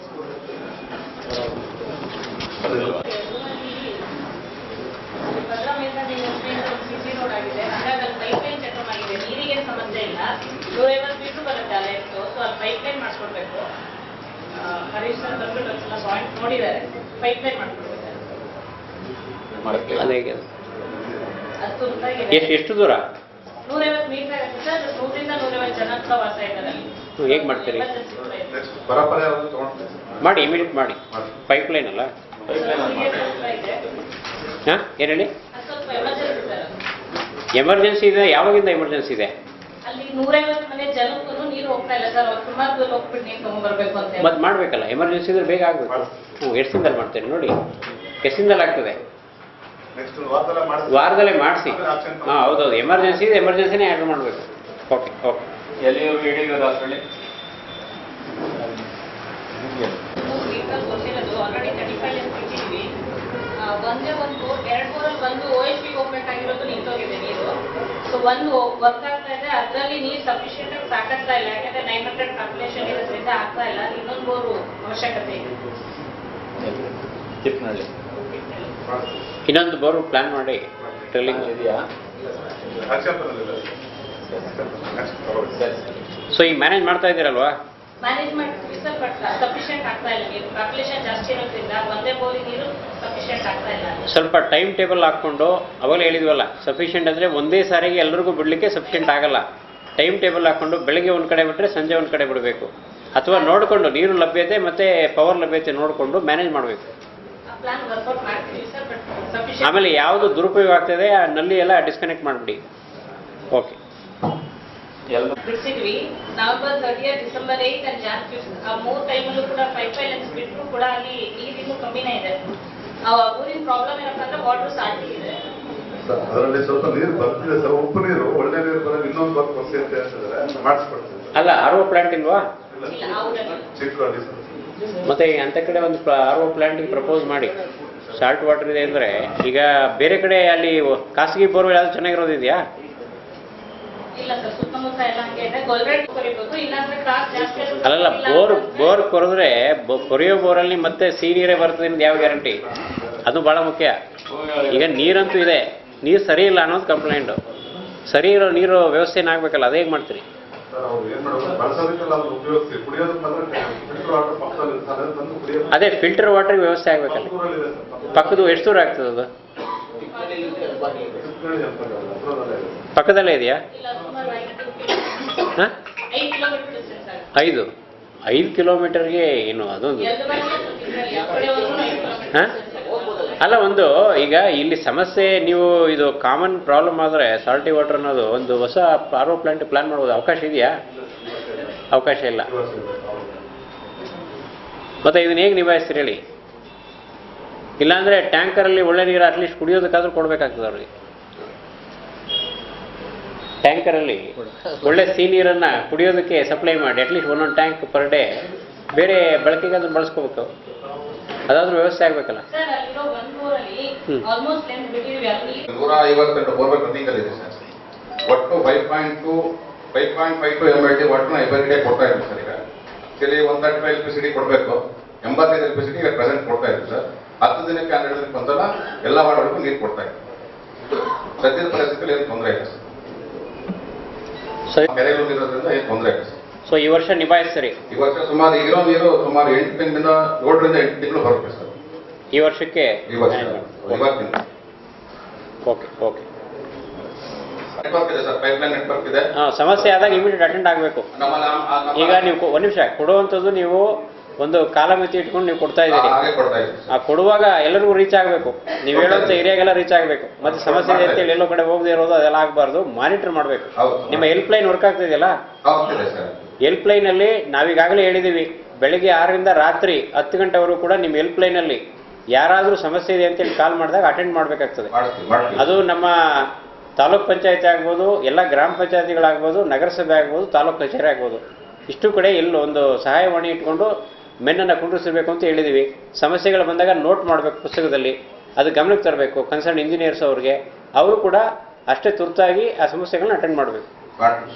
ಭದ್ರಾ ಮೇಲ್ದಂಡೆ ಸಿಸಿ ರೋಡ್ ಆಗಿದೆ ಹಾಗಾಗಿ ಅಲ್ಲಿ ಪೈಪ್ ಲೈನ್ ಚೆಕ್ ಆಗಿದೆ ನೀರಿಗೆ ಸಮಸ್ಯೆ ಇಲ್ಲ ನೂರೈವತ್ತು ಮೀಟರ್ ಬರುತ್ತೆ ಅಲ್ಲೇ ಇತ್ತು ಸೊ ಅಲ್ಲಿ ಪೈಪ್ ಲೈನ್ ಮಾಡಿಸ್ಕೊಡ್ಬೇಕು ಹರೀಶ್ ಸರ್ ಬಂದ್ಬಿಟ್ಟು ಒಂದ್ಸಲ ಪಾಯಿಂಟ್ ನೋಡಿದ್ದಾರೆ ಪೈಪ್ ಲೈನ್ ಮಾಡ್ಕೊಡ್ಬೇಕು ಅದೇ ಹೇಗೆ? ಅದು ತುರ್ತಾಗಿದೆ ಎಷ್ಟು ಎಷ್ಟು ದೂರ ನೂರೈವತ್ತು ಮೀಟರ್ ಆಗುತ್ತೆ ಸರ್ ನೂರಿಂದ ನೂರೈವತ್ತು ಜನ ಹತ್ರ ವಾಸ ಇದ್ದಾರೆ ಅಲ್ಲಿ ಹ್ಮ್, ಹೇಗ್ ಮಾಡ್ತೀರಿ Emergency ಕೂಡ ಇದೆ. ನೆಕ್ಸ್ಟ್ ಬರಪರ ಯಾವ್ದು ತಗೊಂಡ್ತೀವಿ ಸರ್ ಮಾಡಿ ಇಮಿಡಿಯೇಟ್ ಮಾಡಿ ಪೈಪ್ ಲೈನ್ ಅಲ್ಲ ನೀರಿಗೆ ತೊಂದ್ರೆ ಇದೆ ಹಾಂ ಏನು ಹೇಳಿ ಅದು ಸ್ವಲ್ಪ ಎಮರ್ಜೆನ್ಸಿ ಸರ್ ಎಮರ್ಜೆನ್ಸಿ ಇದೆ ಯಾವಾಗಿಂದ ಎಮರ್ಜೆನ್ಸಿ ಇದೆ ಅಲ್ಲಿ ನೂರೈವತ್ತು ಮನೆ ಜನಕ್ಕೂ ನೀರು ಹೋಗ್ತಾ ಇಲ್ಲ ಸರ್ ಅವ್ರು ಸುಮಾರು ದೂರ ಹೋಗ್ಬಿಟ್ಟು ನೀರು ತಗೊಂಡ್ಬರ್ಬೇಕು ಅಂತ ಹೇಳಿ. ಮತ್ತೆ ಮಾಡಬೇಕಲ್ಲ ಎಮರ್ಜೆನ್ಸಿ ಇದ್ರೆ ಬೇಗ ಆಗಬೇಕು ಹ್ಞೂ ಎಷ್ಟು ದಿನದಲ್ಲಿ ಮಾಡ್ತೀರಿ ನೋಡಿ ಎಷ್ಟು ದಿನದಲ್ಲಿ ಆಗ್ತದೆ ನೆಕ್ಸ್ಟ್ ವಾರದಲ್ಲ ಮಾಡ್ತೀವಿ ವಾರದಲ್ಲೇ ಮಾಡಿಸಿ ಆಮೇಲೆ action plan. ಹಾಂ ಹೌದೌದು ಎಮರ್ಜೆನ್ಸಿ ಇದೆ ಎಮರ್ಜೆನ್ಸಿನೇ ಹ್ಯಾಂಡಲ್ ಮಾಡಬೇಕು ಓಕೆ ಓಕೆ ಎಲ್ಲಿಯವರು ಹಿಡಿಯೋದು ಅಷ್ಟರಲ್ಲಿ vehicle ಗೊತ್ತಿರೋದು ಆಲ್ರೆಡಿ ತರ್ಟಿ ಫೈವ್ ಲೆನ್ಸ್ ಇಟ್ಟಿದ್ದೀವಿ ಆ, ಒಂದೇ ಒಂದು ಎರಡು ಬೋರಲ್ಲಿ ಒಂದು ಓ ಎಚ್ ಪಿ ಹೋಗ್ಬೇಕಾಗಿರೋದು ನಿಂತೋಗಿದೆ ನೀರು ಸೊ ಒಂದು ವರ್ಕ್ ಆಗ್ತಾ ಇದೆ ಅದರಲ್ಲಿ ನೀರು ಸಫಿಷಿಯೆಂಟ್ ಆಗಿ ಸಾಕಾಗ್ತಾ ಇಲ್ಲ ಯಾಕಂದ್ರೆ ನೈನ್ ಹಂಡ್ರೆಡ್ ಪಾಪ್ಯುಲೇಷನ್ ಇರೋದ್ರಿಂದ ಆಗ್ತಾ ಇಲ್ಲ ಇನ್ನೊಂದು ಬೋರು ಅವಶ್ಯಕತೆ ಇದೆ ತಿಪ್ಪನಹಳ್ಳಿ ಇನ್ನೊಂದು ಬೋರ್ ಪ್ಲಾನ್ ಮಾಡಿ ಟ್ರಿಲ್ಲಿಂಗ್ ಇದೆಯಾ ಆಕ್ಷನ್ ಪ್ಲಾನ್ ಇಲ್ಲ ನೆಕ್ಸ್ಟ್ ತಗೊಳ್ಳಿ ಸೊ ಈಗ ಮ್ಯಾನೇಜ್ ಮಾಡ್ತಾ ಇದ್ದೀರಲ್ವಾ ಮ್ಯಾನೇಜ್ ಮಾಡ್ತೀವಿ ಸರ್ ಬಟ್ ಸಫಿಷಿಯೆಂಟ್ ಆಗ್ತಾ ಇಲ್ಲ ನೀರು ಪಾಪ್ಯುಲೇಷನ್ ಜಾಸ್ತಿ ಇರೋದ್ರಿಂದ ಒಂದೇ ಬೋರಿ ನೀರು ಸಫಿಷಿಯೆಂಟ್ ಆಗ್ತಾ ಇಲ್ಲ ಸ್ವಲ್ಪ ಟೈಮ್ ಟೇಬಲ್ ಹಾಕ್ಕೊಂಡು ಅವಾಗಲೇ ಹೇಳಿದ್ವಲ್ಲ ಸಫಿಷಿಯೆಂಟ್ ಅಂದರೆ ಒಂದೇ ಸಾರಿಗೆ ಎಲ್ಲರಿಗೂ ಬಿಡಲಿಕ್ಕೆ ಸಫಿಷಿಯೆಂಟ್ ಆಗಲ್ಲ ಟೈಮ್ ಟೇಬಲ್ ಹಾಕ್ಕೊಂಡು ಬೆಳಗ್ಗೆ ಒಂದು ಕಡೆ ಬಿಟ್ಟರೆ ಸಂಜೆ ಒಂದು ಕಡೆ ಬಿಡಬೇಕು ಅಥವಾ ನೋಡಿಕೊಂಡು ನೀರು ಲಭ್ಯತೆ ಮತ್ತು ಪವರ್ ಲಭ್ಯತೆ ನೋಡಿಕೊಂಡು ಮ್ಯಾನೇಜ್ ಮಾಡಬೇಕು ಆ ಪ್ಲಾನ್ ವರ್ಕೌಟ್ ಮಾಡ್ತೀವಿ ಸರ್ ಬಟ್ ಸಫಿಷಿಯೆಂಟ್ ಆಮೇಲೆ ಯಾವುದು ದುರುಪಯೋಗ ಆಗ್ತದೆ ಆ ನಲ್ಲಿ ಎಲ್ಲ ಡಿಸ್ಕನೆಕ್ಟ್ ಮಾಡಿಬಿಡಿ ಓಕೆ ಎಲ್ಲ ಬಿಡಿಸಿದ್ವಿ November thirtieth December eighth and Jan fifth ಆ ಮೂರು ಟೈಮಲ್ಲೂ ಕೂಡ ಫೈವ್ ಫೈವ್ ಲೆನ್ಸ್ ಬಿಟ್ಟರು ಕೂಡ ಅಲ್ಲಿ ನೀರಿನ್ನೂ ಕಮ್ಮಿನೇ ಇದೆ ಆ ಊರಿನ ಪ್ರಾಬ್ಲಮ್ ಏನಪ್ಪ ಅಂದ್ರೆ ವಾಟರ್ ಸಾಲ್ಟಿ ಇದೆ ಸರ್, ಅದರಲ್ಲಿ ಸ್ವಲ್ಪ ನೀರು ಬರ್ತಿದೆ ಸರ್ ಉಪ್ಪು ನೀರು ಒಳ್ಳೆ ನೀರು ಬರೋದು ಇನ್ನೊಂದು ಬರ್ಕ್ ಬರ್ಸಿ ಅಂತ ಹೇಳ್ತಿದ್ದಾರೆ ಮಾಡಿಸ್ಕೊಡ್ತೀವಿ ಅಲ್ಲ ಆರ್ ಒ ಪ್ಲಾಂಟ್ ಇಲ್ವಾ ಇಲ್ಲ ಆ ಊರಲ್ಲಿ ಚಿಕ್ಕವಾಡಿ ಸರ್ ಮತ್ತೆ ಅಂತ ಕಡೆ ಒಂದು ಆರ್ ಒ ಪ್ಲಾಂಟಿಗೆ ಪ್ರಪೋಸ್ ಮಾಡಿ ಸಾಲ್ಟ್ ವಾಟರ್ ಇದೆ ಅಂದರೆ ಈಗ ಬೇರೆ ಕಡೆ ಅಲ್ಲಿ ಖಾಸಗಿ ಬೋರ್ವೆಲ್ ಯಾವ್ದು ಚೆನ್ನಾಗಿರೋದಿದೆಯಾ ಇಲ್ಲ ಸರ್ ಸುತ್ತಮುತ್ತ ಎಲ್ಲ ಹಂಗೆ ಇದೆ ಗೊಲ್ರೆಡ್ ಕೊರಿಬೇಕು ಇಲ್ಲಾಂದ್ರೆ ಕ್ರಾಸ್ ಜಾಸ್ತಿ ಆದ್ರೂ ಅಲ್ಲಲ್ಲ ಇಲ್ಲ ಬೋರ್ ಅಂತಂದ್ರೆ ಬೋರ್ ಕೊರೆದ್ರೆ ಬೊ- ಕೊರೆಯೋ ಬೋರಲ್ಲಿ ಮತ್ತೆ ಸಿಹಿ ನೀರೇ ಬರ್ತದೆ ಅನ್ನೋದು ಯಾವ ಗ್ಯಾರಂಟಿ ಅದು ಭಾಳ ಮುಖ್ಯ ಈಗ ನೀರಂತೂ ಇದೆ ನೀರು ಸರಿ ಇಲ್ಲ ಅನ್ನೋದು ಕಂಪ್ಲೇಂಟು ಸರಿ ಇರೋ ನೀರು ವ್ಯವಸ್ಥೆನ ಆಗ್ಬೇಕಲ್ಲ ಅದೇ ಹೇಗೆ ಮಾಡ್ತೀರಿ ಸರ್ ಅವ್ರು ಏನ್ ಮಾಡೋದು ಬಳಸೋದಕ್ಕೆಲ್ಲ ಅದು ಉಪಯೋಗಿಸ್ತೀವಿ ಕುಡಿಯೋದಕ್ಕೆ ಮಾತ್ರ ಫಿಲ್ಟರ್ ವಾಟರ್ ಪಕ್ಕದಲ್ಲಿ ಇರ್ತದೆ, ಅದನ್ನ ತಂದು ಕುಡಿಯೋದು ಅದೇ ಫಿಲ್ಟರ್ ವಾಟರ್ ವ್ಯವಸ್ಥೆ ಆಗ್ಬೇಕಲ್ಲ ಪಕ್ಕದೂರಲ್ಲಿದೆ ಸರ್ ಪಕ್ಕದ- ಪಕ್ಕದು ಎಷ್ಟು ದೂರ ಆಗ್ತದೆ ಅದು ಚಿಕ್ಕನಹಳ್ಳಿ ಅಂತ ಇದೆ, ಹತ್ರದಲ್ಲೇ ಇದೆ. ಪಕ್ಕದಲ್ಲೇ ಇದೆಯಾ ಇಲ್ಲ ಸುಮಾರು ಐದು ಕಿಲೋಮೀಟರ್ ಹಾಂ ಐದು ಕಿಲೋಮೀಟರ್ ಡಿಸ್ಟೆನ್ಸ್ ಆಗುತ್ತೆ ಐದು ಐದು ಕಿಲೋಮೀಟರ್ಗೆ ಏನು ಅದೊಂದು ಎರಡು ಬಾರಿ ಇದ್ರಲ್ಲಿ ಯಾವ ಕಡೆ ಹೋದ್ರೂ ಐದು ಕಿಲೋಮೀಟರ್ ಹಾಂ ಅಲ್ಲ ಒಂದು ಈಗ ಇಲ್ಲಿ ಸಮಸ್ಯೆ ನೀವು ಇದು ಕಾಮನ್ ಪ್ರಾಬ್ಲಮ್ ಆದರೆ ಸಾಲ್ಟಿ ವಾಟರ್ ಅನ್ನೋದು ಒಂದು ಹೊಸ ಆರ್ ಒ ಪ್ಲಾಂಟ್ ಪ್ಲಾನ್ ಮಾಡ್ಬೋದು ಅವಕಾಶ ಇದೆಯಾ ಅವಕಾಶ ಇಲ್ಲ ಮತ್ತೆ ಇದನ್ನ ಹೇಗೆ ನಿಭಾಯಿಸ್ತೀರಿ ಹೇಳಿ ಇಲ್ಲಾಂದ್ರೆ ಟ್ಯಾಂಕರಲ್ಲಿ ಒಳ್ಳೆ ನೀರು ಅಟ್ಲೀಸ್ಟ್ ಕುಡಿಯೋದಕ್ಕಾದ್ರೂ ಕೊಡ್ಬೇಕಾಗ್ತದೆ ಅವ್ರಿಗೆ ಟ್ಯಾಂಕರಲ್ಲಿ ಒಳ್ಳೆ ಸಿಹಿ ನೀರನ್ನ ಕುಡಿಯೋದಕ್ಕೆ ಸಪ್ಲೈ ಮಾಡಿ ಅಟ್ಲೀಸ್ಟ್ ಒಂದೊಂದು ಟ್ಯಾಂಕ್ ಪರ್ ಡೇ ಬೇರೆ ಬಳಕೆಗೆ ಅದನ್ನ ಬಳಸ್ಕೋಬೇಕು ಅದಾದ್ರೂ ವ್ಯವಸ್ಥೆ ಆಗ್ಬೇಕಲ್ಲ ಸರ್ ಅಲ್ಲಿರೋ ಒಂದು ಊರಲ್ಲಿ ಹ್ಮ್. ಆಲ್ಮೋಸ್ಟ್ ಲೆಂತ್ ಬಿಟ್ಟಿದ್ವಿ ಅಲ್ಲಿ ನೂರ ಐವತ್ತೆಂಟು ಬೋರ್ವೆಲ್ ರನ್ನಿಂಗ್ ಅಲ್ಲಿ ಇದೆ ಸರ್ ಒಟ್ಟು five point two five point five two M L D ವಾಟರ್ನ ಎವ್ರಿ ಕೊಡ್ತಾ ಇದ್ದೀವಿ ಸರ್ ಈಗ ಇಲ್ಲಿ one thirty five L P C D ಕೊಡಬೇಕು ಎಂಬತ್ತೈದು L P C D present ಕೊಡ್ತಾ ಇದ್ದೀವಿ ಸರ್ ಹತ್ತು ದಿನಕ್ಕೆ ಹನ್ನೆರಡು ದಿನಕ್ಕೆ ಒಂದ್ಸಲ ಎಲ್ಲ ವಾರ್ಡ್ಗಳಿಗೂ ನೀರು ಕೊಡ್ತಾ ಇದ್ದೀವಿ ಸದ್ಯದ ಪರಿಸ್ಥಿತಿಯಲ್ಲಿ ಏನು ತೊಂದರೆ ಇಲ್ಲ ಸರ್ ಸರಿ ಕೆರೆಗಳು ಇರೋದ್ರಿಂದ ಏನು ತೊಂದರೆ ಇಲ್ಲ ಸರ್ ಸೊ ಈ ವರ್ಷ ನಿಭಾಯಿಸ್ತೀರಿ ಈ ವರ್ಷ ಸುಮಾರು ಇರೋ ನೀರು ಸುಮಾರು ಎಂಟು ತಿಂಗಳಿಂದ ಏಳರಿಂದ ಎಂಟು ತಿಂಗಳು ಬರುತ್ತೆ ಸರ್ ಈ ವರ್ಷಕ್ಕೆ ಈ ವರ್ಷ ಇವತ್ತಿನ ಓಕೆ ಓಕೆ ನೆಟ್ವರ್ಕ್ ಇದೆ ಸರ್ ಪೈಪ್ಲೈನ್ ನೆಟ್ವರ್ಕ್ ಇದೆ ಹಾಂ ಸಮಸ್ಯೆ ಆದಾಗ ಇಮಿಡಿಯೇಟ್ ಅಟೆಂಡ್ ಆಗಬೇಕು ನಮ್ಮಲ್ಲಿ ಆ- ಆ- ನಮ್ಮ- ಈಗ ನೀವು ಕೊ- ಒಂದು ನಿಮಿಷ ಕೊಡುವಂಥದ್ದು ನೀವು ಒಂದು ಕಾಲಮಿತಿ ಇಟ್ಕೊಂಡು ನೀವು ಕೊಡ್ತಾ ಇದ್ದೀರಿ ಹಾಗೆ ಕೊಡ್ತಾ ಇದ್ದೀವಿ ಆ ಕೊಡುವಾಗ ಎಲ್ಲರಿಗೂ ರೀಚ್ ಆಗಬೇಕು ನೀವು ಹೇಳೋಂಥ ಏರಿಯಾಗೆಲ್ಲ ರೀಚ್ ಆಗಬೇಕು ಮತ್ತೆ ಸಮಸ್ಯೆ ಇದೆ ಅಂತೇಳಿ ಎಲ್ಲೋ ಕಡೆ ಹೋಗದೆ ಇರೋದು ಅದೆಲ್ಲ ಆಗಬಾರ್ದು ಮಾನಿಟರ್ ಮಾಡಬೇಕು ಹೌದು. ನಿಮ್ಮ ಹೆಲ್ಪ್ ಲೈನ್ ವರ್ಕ್ ಆಗ್ತಿದೆಯಲ್ಲ ಆಗ್ತಿದೆ ಸರ್ ಹೆಲ್ಪ್ ಲೈನಲ್ಲಿ ನಾವೀಗಾಗಲೇ ಹೇಳಿದ್ದೀವಿ ಬೆಳಗ್ಗೆ ಆರರಿಂದ ರಾತ್ರಿ ಹತ್ತು ಗಂಟೆವರೆಗೂ ಕೂಡ ನಿಮ್ಮ ಹೆಲ್ಪ್ ಲೈನಲ್ಲಿ ಯಾರಾದರೂ ಸಮಸ್ಯೆ ಇದೆ ಅಂತೇಳಿ ಕಾಲ್ ಮಾಡಿದಾಗ ಅಟೆಂಡ್ ಮಾಡಬೇಕಾಗ್ತದೆ ಮಾಡ್ತೀವಿ ಮಾಡ್ತೀವಿ ಅದು ನಮ್ಮ ತಾಲೂಕ್ ಪಂಚಾಯತಿ ಆಗ್ಬೋದು ಎಲ್ಲ ಗ್ರಾಮ ಪಂಚಾಯತಿಗಳಾಗ್ಬೋದು ನಗರಸಭೆ ಆಗ್ಬೋದು ತಾಲೂಕ್ ಕಚೇರಿ ಆಗ್ಬೋದು ಇಷ್ಟು ಕಡೆ ಎಲ್ಲ ಒಂದು ಸಹಾಯವಾಣಿ ಇಟ್ಕೊಂಡು ಮೆನ್ನನ್ನು ಕುಂಡ್ರಿಸಿರ್ಬೇಕು ಅಂತ ಹೇಳಿದ್ದೀವಿ ಸಮಸ್ಯೆಗಳು ಬಂದಾಗ ನೋಟ್ ಮಾಡಬೇಕು ಪುಸ್ತಕದಲ್ಲಿ ಅದು ಗಮನಕ್ಕೆ ತರಬೇಕು ಕನ್ಸರ್ನ್ ಇಂಜಿನಿಯರ್ಸ್ ಅವ್ರಿಗೆ ಅವರು ಕೂಡ ಅಷ್ಟೇ ತುರ್ತಾಗಿ ಆ ಸಮಸ್ಯೆಗಳನ್ನ ಅಟೆಂಡ್ ಮಾಡಬೇಕು ಮಾಡ್ತೀವಿ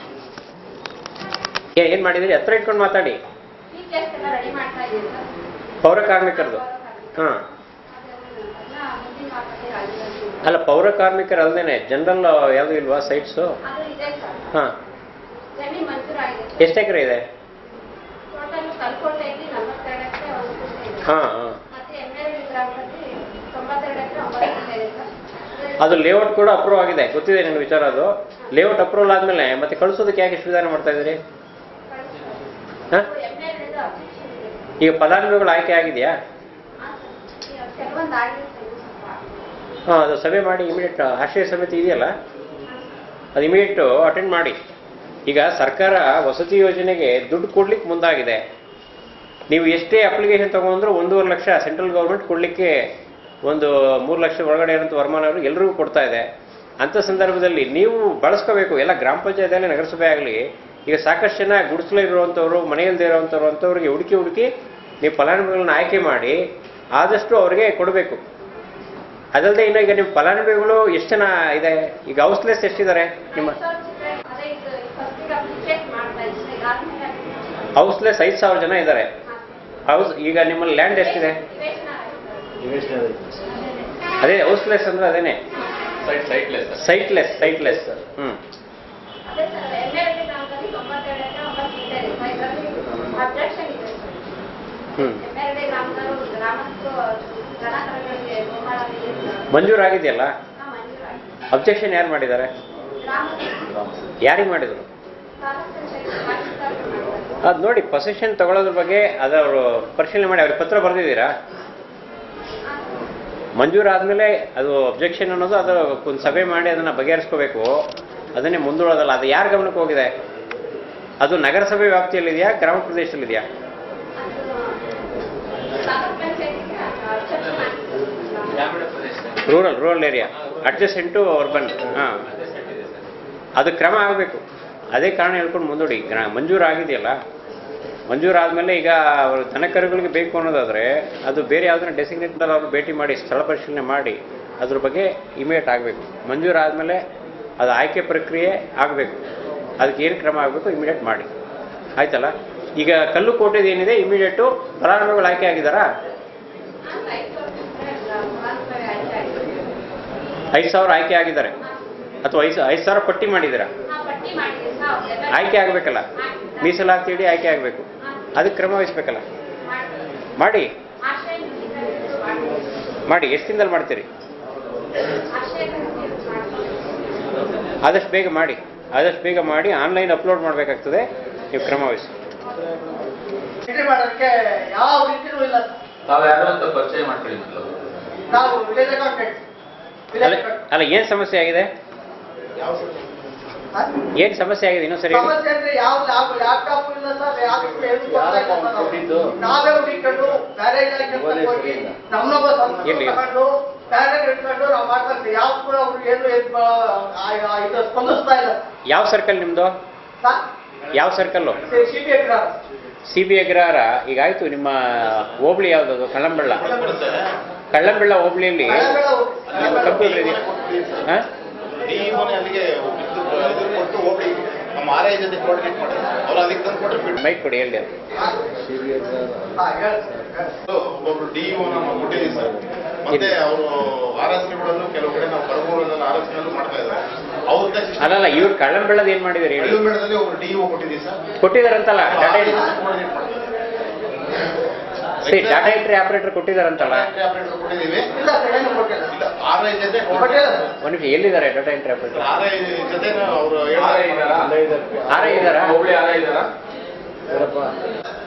ಏನು ಮಾಡಿದಿರಿ ಹತ್ರ ಇಟ್ಕೊಂಡು ಮಾತಾಡಿ ಈ ಟೆಸ್ಟ್ ಎಲ್ಲ ರೆಡಿ ಮಾಡ್ತಾ ಇದ್ದೀವಿ ಸರ್ ಪೌರ ಕಾರ್ಮಿಕರದು ಹಾಂ ಅದನ್ನ ಮುಂದಿನ ವಾರದಲ್ಲಿ ರಾಜ್ಯದಲ್ಲಿ ಅಲ್ಲ ಪೌರ ಕಾರ್ಮಿಕರು ಅಲ್ಲದೇನೆ ಜನರಲ್ ಯಾವುದು ಇಲ್ವಾ ಸೈಟ್ಸು ಅದು ಇದೆ ಸರ್ ಹಾಂ ಜಮೀನು ಮಂಜೂರಾಗಿದೆ ಎಷ್ಟು ಎಕರೆ ಇದೆ ಟೋಟಲ್ ಕಲ್ಕೋಟೆಯಲ್ಲಿ ನಲವತ್ತೆರಡು ಎಕರೆ ಒಂದು ಗುಂಟೆ ಇದೆ ಹಾಂ ಹಾಂ ಮತ್ತೆ ಎಮ್ಮೆರಡು ಗ್ರಾಮದಲ್ಲಿ ತೊಂಬತ್ತೆರಡು ಎಕರೆ ಒಂಬತ್ತು ಗುಂಟೆ ಇದೆ ಸರ್ ಅದು ಲೇಔಟ್ ಕೂಡ ಅಪ್ರೂವ್ ಆಗಿದೆ ಗೊತ್ತಿದೆ ನಿಮ್ಗೆ ವಿಚಾರ ಅದು ಲೇಔಟ್ ಅಪ್ರೂವಲ್ ಆದ್ಮೇಲೆ ಮತ್ತೆ ಕಳಿಸೋದಕ್ಕೆ ಯಾಕೆ ಇಷ್ಟು ವಿಧಾನ ಮಾಡ್ತಾ ಇದ್ದೀರಿ ಹಾಂ ಎಮ್ಮೆರಡು ಅಬ್ಜೆಕ್ಷನ್ ಇದೆ ಈಗ ಫಲಾನುಭವಿಗಳು ಆಯ್ಕೆ ಆಗಿದೆಯಾ ಹಾಂ ಸರ್ ಕೆಲವೊಂದು ಆಗಿದೆ ಸರ್ ಇದು ಸ್ವಲ್ಪ ಹಾಂ ಅದು ಸಭೆ ಮಾಡಿ ಇಮಿಡಿಯೇಟ್ ಆಶ್ರಯ ಸಮಿತಿ ಇದೆಯಲ್ಲ ಅದು ಇಮಿಡಿಯೇಟ್ ಅಟೆಂಡ್ ಮಾಡಿ ಈಗ ಸರ್ಕಾರ ವಸತಿ ಯೋಜನೆಗೆ ದುಡ್ಡು ಕೊಡ್ಲಿಕ್ಕೆ ಮುಂದಾಗಿದೆ ನೀವು ಎಷ್ಟೇ ಅಪ್ಲಿಕೇಶನ್ ತಗೊಂಡ್ರು ಒಂದೂವರೆ ಲಕ್ಷ ಸೆಂಟ್ರಲ್ ಗೌರ್ಮೆಂಟ್ ಕೊಡಲಿಕ್ಕೆ ಒಂದು ಮೂರು ಲಕ್ಷ ಒಳಗಡೆ ಇರೋಂಥ ವರಮಾನ ಅವರು ಎಲ್ರಿಗೂ ಕೊಡ್ತಾ ಇದೆ ಅಂಥ ಸಂದರ್ಭದಲ್ಲಿ ನೀವು ಬಳಸ್ಕೋಬೇಕು ಎಲ್ಲ ಗ್ರಾಮ ಪಂಚಾಯತ್ ಆಗಲಿ ನಗರಸಭೆ ಆಗಲಿ ಈಗ ಸಾಕಷ್ಟು ಜನ ಗುಡಿಸಲು ಇರುವಂಥವ್ರು ಮನೆಯಲ್ಲದೆ ಇರುವಂಥವ್ರು ಅಂಥವ್ರಿಗೆ ಹುಡುಕಿ ಹುಡುಕಿ ನೀವು ಫಲಾನುಭವಿಗಳನ್ನ ಆಯ್ಕೆ ಮಾಡಿ ಆದಷ್ಟು ಅವ್ರಿಗೆ ಕೊಡಬೇಕು ಅದಲ್ಲದೆ ಇನ್ನು ಈಗ ನಿಮ್ಮ ಫಲಾನುಭವಿಗಳು ಎಷ್ಟು ಜನ ಇದೆ ಈಗ ಹೌಸ್ಲೆಸ್ ಎಷ್ಟಿದ್ದಾರೆ ನಿಮ್ಮ ಅದೇ ಇದು ಫಸ್ಟಿಗೆ ಅಪ್ಲಿಕೇಟ್ ಮಾಡ್ತಾ ಇದ್ದೀನಿ ಇದಾದ್ಮೇಲೆ ಹೌಸ್ಲೆಸ್ ಐದು ಸಾವಿರ ಜನ ಇದ್ದಾರೆ ಹೌಸ್ ಈಗ ನಿಮ್ಮಲ್ಲಿ ಲ್ಯಾಂಡ್ ಎಷ್ಟಿದೆ ನಿವೇಶನ ಅದೇ ಹೌಸ್ಲೆಸ್ ಅಂದ್ರೆ ಅದೇನೆ ಸೈಟ್ ಸೈಟ್ಲೆಸ್ ಸೈಟ್ಲೆಸ್ ಸೈಟ್ಲೆಸ್ ಹ್ಞೂ ಅದೇ ಸರ್ ಎಮ್ಮೆರಡು ಗ್ರಾಮದಲ್ಲಿ ತೊಂಬತ್ತೆರಡು ಎಕರೆ ಒಂಬತ್ತು ಗುಂಟೆ ಇದೆ ಸರ್ ಇದರಲ್ಲಿ ಅಬ್ಜೆಕ್ಷನ್ ಇದೆ ಸರ್ ಹ್ಞೂ ಎಮ್ಮೆರಡು ಗ್ರಾಮದವರು ಗ್ರಾಮಸ್ಥರು ದನಕರುಗಳಿಗೆ ಗೋಮಾಳಲ್ಲಿ ಮಂಜೂರಾಗಿದೆಯಲ್ಲ ಮಂಜೂರಾಗಿದೆ ಅಬ್ಜೆಕ್ಷನ್ ಯಾರು ಮಾಡಿದ್ದಾರೆ ಗ್ರಾಮದಲ್ಲಿ ಯಾರಿಗೆ ಮಾಡಿದರು ತಾಲೂಕ್ ಪಂಚಾಯತ್ ತಹಶೀಲ್ದಾರ್ ಮಾಡ್ತಾರೆ. ಅದು ನೋಡಿ ಪೊಸೆಷನ್ ತಗೊಳ್ಳೋದ್ರ ಬಗ್ಗೆ ಅದು ಅವರು ಪರಿಶೀಲನೆ ಮಾಡಿ ಅವ್ರಿಗೆ ಪತ್ರ ಬರೆದಿದ್ದೀರಾ ಮಂಜೂರಾದ್ಮೇಲೆ ಅದು ಅಬ್ಜೆಕ್ಷನ್ ಅನ್ನೋದು ಅದು ಒಂದು ಸಭೆ ಮಾಡಿ ಅದನ್ನು ಬಗೆಹರಿಸ್ಕೋಬೇಕು ಅದನ್ನೇ ಮುಂದೂಡೋದಲ್ಲ ಅದು ಯಾರ ಗಮನಕ್ಕೆ ಹೋಗಿದೆ ಅದು ನಗರಸಭೆ ವ್ಯಾಪ್ತಿಯಲ್ಲಿದೆಯಾ ಗ್ರಾಮ ಪ್ರದೇಶದಲ್ಲಿದೆಯಾ ತಾಲೂಕ್ ಪಂಚಾಯತ್ಗೆ ಅಬ್ಜೆಕ್ಷನ್ ಮಾಡ್ತಾರೆ rural rural area adjacent urban ಹಾಂ ಅದು ಕ್ರಮ ಆಗಬೇಕು ಅದೇ ಕಾರಣ ಹೇಳ್ಕೊಂಡು ಮುಂದೂಡಿ ಗ್ರಾ ಮಂಜೂರು ಆಗಿದೆಯಲ್ಲ ಮಂಜೂರು ಆದಮೇಲೆ ಈಗ ಅವರು ದನಕರುಗಳಿಗೆ ಬೇಕು ಅನ್ನೋದಾದರೆ ಅದು ಬೇರೆ ಯಾವ್ದನ್ನ ಡೆಸಿಗ್ನೇಟ್ ಅವರು ಭೇಟಿ ಮಾಡಿ ಸ್ಥಳ ಪರಿಶೀಲನೆ ಮಾಡಿ ಅದ್ರ ಬಗ್ಗೆ ಇಮಿಡಿಯೇಟ್ ಆಗಬೇಕು ಮಂಜೂರು ಆದಮೇಲೆ ಅದು ಆಯ್ಕೆ ಪ್ರಕ್ರಿಯೆ ಆಗಬೇಕು ಅದಕ್ಕೆ ಏನು ಕ್ರಮ ಆಗಬೇಕು ಇಮಿಡಿಯೇಟ್ ಮಾಡಿ ಆಯ್ತಲ್ಲ ಈಗ ಕಲ್ಲು ಕೋಟೆದು ಏನಿದೆ ಇಮಿಡಿಯೇಟು ಫಲಾನುಭವಿಗಳು ಆಯ್ಕೆ ಆಗಿದ್ದಾರಾ ಐದು ಸಾವಿರ ಆಯ್ಕೆ ಆಗಿದ್ದಾರೆ ಅಥವಾ ಐದು ಐದು ಸಾವಿರ ಪಟ್ಟಿ ಮಾಡಿದ್ದೀರಾ ಪಟ್ಟಿ ಮಾಡಿದ್ದೀವಿ ಸರ್ ಅವ್ರಿಗೆಲ್ಲ ಆಯ್ಕೆ ಆಗಬೇಕಲ್ಲ ಮೀಸಲಾತಿ ಇಡಿ ಆಯ್ಕೆ ಆಗಬೇಕು ಅದಕ್ಕೆ ಕ್ರಮ ವಹಿಸ್ಬೇಕಲ್ಲ ಮಾಡಿ ಆಶ್ರಯ ನಿಧಿಗಳಿದ್ದು ಮಾಡ್ತೀವಿ. ಮಾಡಿ ಎಷ್ಟು ದಿನದಲ್ಲಿ ಮಾಡ್ತೀರಿ ಆಶ್ರಯ ನಿಧಿಗಳಿದ್ದು ಮಾಡ್ತೀವಿ. ಆದಷ್ಟು ಬೇಗ ಮಾಡಿ ಆದಷ್ಟು ಬೇಗ ಮಾಡಿ ಆನ್ಲೈನ್ ಅಪ್ಲೋಡ್ ಮಾಡಬೇಕಾಗ್ತದೆ ನೀವು ಕ್ರಮ ವಹಿಸಿ ಎಂಟ್ರಿ ಮಾಡೋದಕ್ಕೆ ಯಾವ ರೀತಿನೂ ಇಲ್ಲ ತಾವು ಯಾರು ಅಂತ ಪರಿಚಯ ಮಾಡ್ಕೊಳ್ಳಿ ಮೊದಲು ನಾವು ವಿಲೇಜ್ ಅಕೌಂಟೆಂಟ್ ಅಲ್ಲ ಅಲ್ಲ ಏನು ಸಮಸ್ಯೆ ಆಗಿದೆ ಏನು ಸಮಸ್ಯೆ ಆಗಿದೆ ಇನ್ನೊಂದ್ಸರಿ ಹೇಳಿ ಸಮಸ್ಯೆ ಅಂದ್ರೆ ಯಾವ ಲ್ಯಾಪ್ ಲ್ಯಾಪ್ಟಾಪ್ ಇಲ್ಲ ಸರ್ ಯಾವ್ದಕ್ಕೂ ಏನು ಕೊಡ್ತಾ ಇಲ್ಲ ಸರ್ ನಾವು. ನಾವೇ ಹುಡುಕೊಂಡು ಬೇರೆ ಇಲಾಖೆ ಹತ್ರ ಹೋಗಿ ನಮ್ಮೊಬ್ಬ ಎಲ್ಲಿ? ತಗೊಂಡು ಬೇರೆ ಇಟ್ಕೊಂಡು ನಾವು ಮಾಡ್ತಾ ಇರ್ತೀವಿ ಯಾವ ಕೂಡ ಅವ್ರು ಏನು ಇದ್ ಮಾ- ಆ- ಆ- ಇದು ಸ್ಪಂದಿಸ್ತಾ ಇಲ್ಲ ಯಾವ ಸರ್ಕಲ್ ನಿಮ್ಮದು ಸರ್ ಯಾವ ಸರ್ಕಲ್ಲು ಸಿ ಬಿ ಎಗ್ರಾಮ್ ಸಿ ಬಿ ಅಗ್ರಹಾರ ಈಗ ಆಯ್ತು ನಿಮ್ಮ ಹೋಬಳಿ ಯಾವುದದು ಕಳ್ಳಂಬೆಳ್ಳ ಕಳ್ಳಂಬೆಳ್ಳ ಹೋಬಳಿಯಲ್ಲಿ ನಿಮ್ಮ ಕಂಪ್ಯೂಟರ್ ಇದೆಯಾ ಹಾಂ ಅಲ್ಲಿಗೆ ಕೊಟ್ಟು ಹೋಗಿ ನಮ್ಮ ಆರ್ ಐ ಜೊತೆ ಕೋರ್ಡಿನೇಟ್ ಮಾಡಿ ಅವ್ರು ಅದಕ್ಕೆ ತಂದು ಕೊಟ್ಟರೆ ಮೈಕ್ ಕೊಡಿ ಹೇಳಿ ಅದು ಒಬ್ಬರು ಡಿ ನಮ್ಮ ಕೊಟ್ಟಿದ್ದೀವಿ ಸರ್ ಮತ್ತೆ ಅವರು ಆರ್ ಎಸ್ ಗಳಲ್ಲೂ ಕೆಲವು ಕಡೆ ನಾವು ಕರಗೂರದಲ್ಲಿ ಆರ್ ಎಸ್ ಮಾಡ್ತಾ ಇದ್ದಾರೆ ಅವ್ರ ಅಲ್ಲಲ್ಲ ಇವ್ರು ಕಳ್ಳಂಬೆಳ್ಳದ ಏನ್ ಮಾಡಿದಾರೆ ಹೇಳಿ ಮೇಳದಲ್ಲಿ ಒಬ್ರು ಡಿ ಕೊಟ್ಟಿದ್ದೀವಿ ಸರ್ ಕೊಟ್ಟಿದಾರಂತಲ್ಲ ಡಾಟಾ ಕೋರ್ಡಿನೇಟ್ ಮಾಡ್ತಾರೆ ಸರಿ ಡಾಟಾ ಎಂಟ್ರಿ ಆಪರೇಟರ್ ಕೊಟ್ಟಿದಾರಂತಲ್ಲ ಆಪರೇಟರ್ ಕೊಟ್ಟಿದ್ದೀವಿ ಇಲ್ಲ ಸರ್ ಏನು ಕೊಟ್ಟಿಲ್ಲ ಇಲ್ಲ ಆರ್ ಐ ಜೊತೆ ಕೊಟ್ಟಿಲ್ಲ ಒಂದ್ ನಿಮಿಷ ಎಲ್ಲಿದ್ದಾರೆ data entry operator R I ಜೊತೆ ಅವರು ಆರ ಇದ್ದಾರಾ ಹೋಬಳಿ ಆರ ಇದ್ದಾರಾ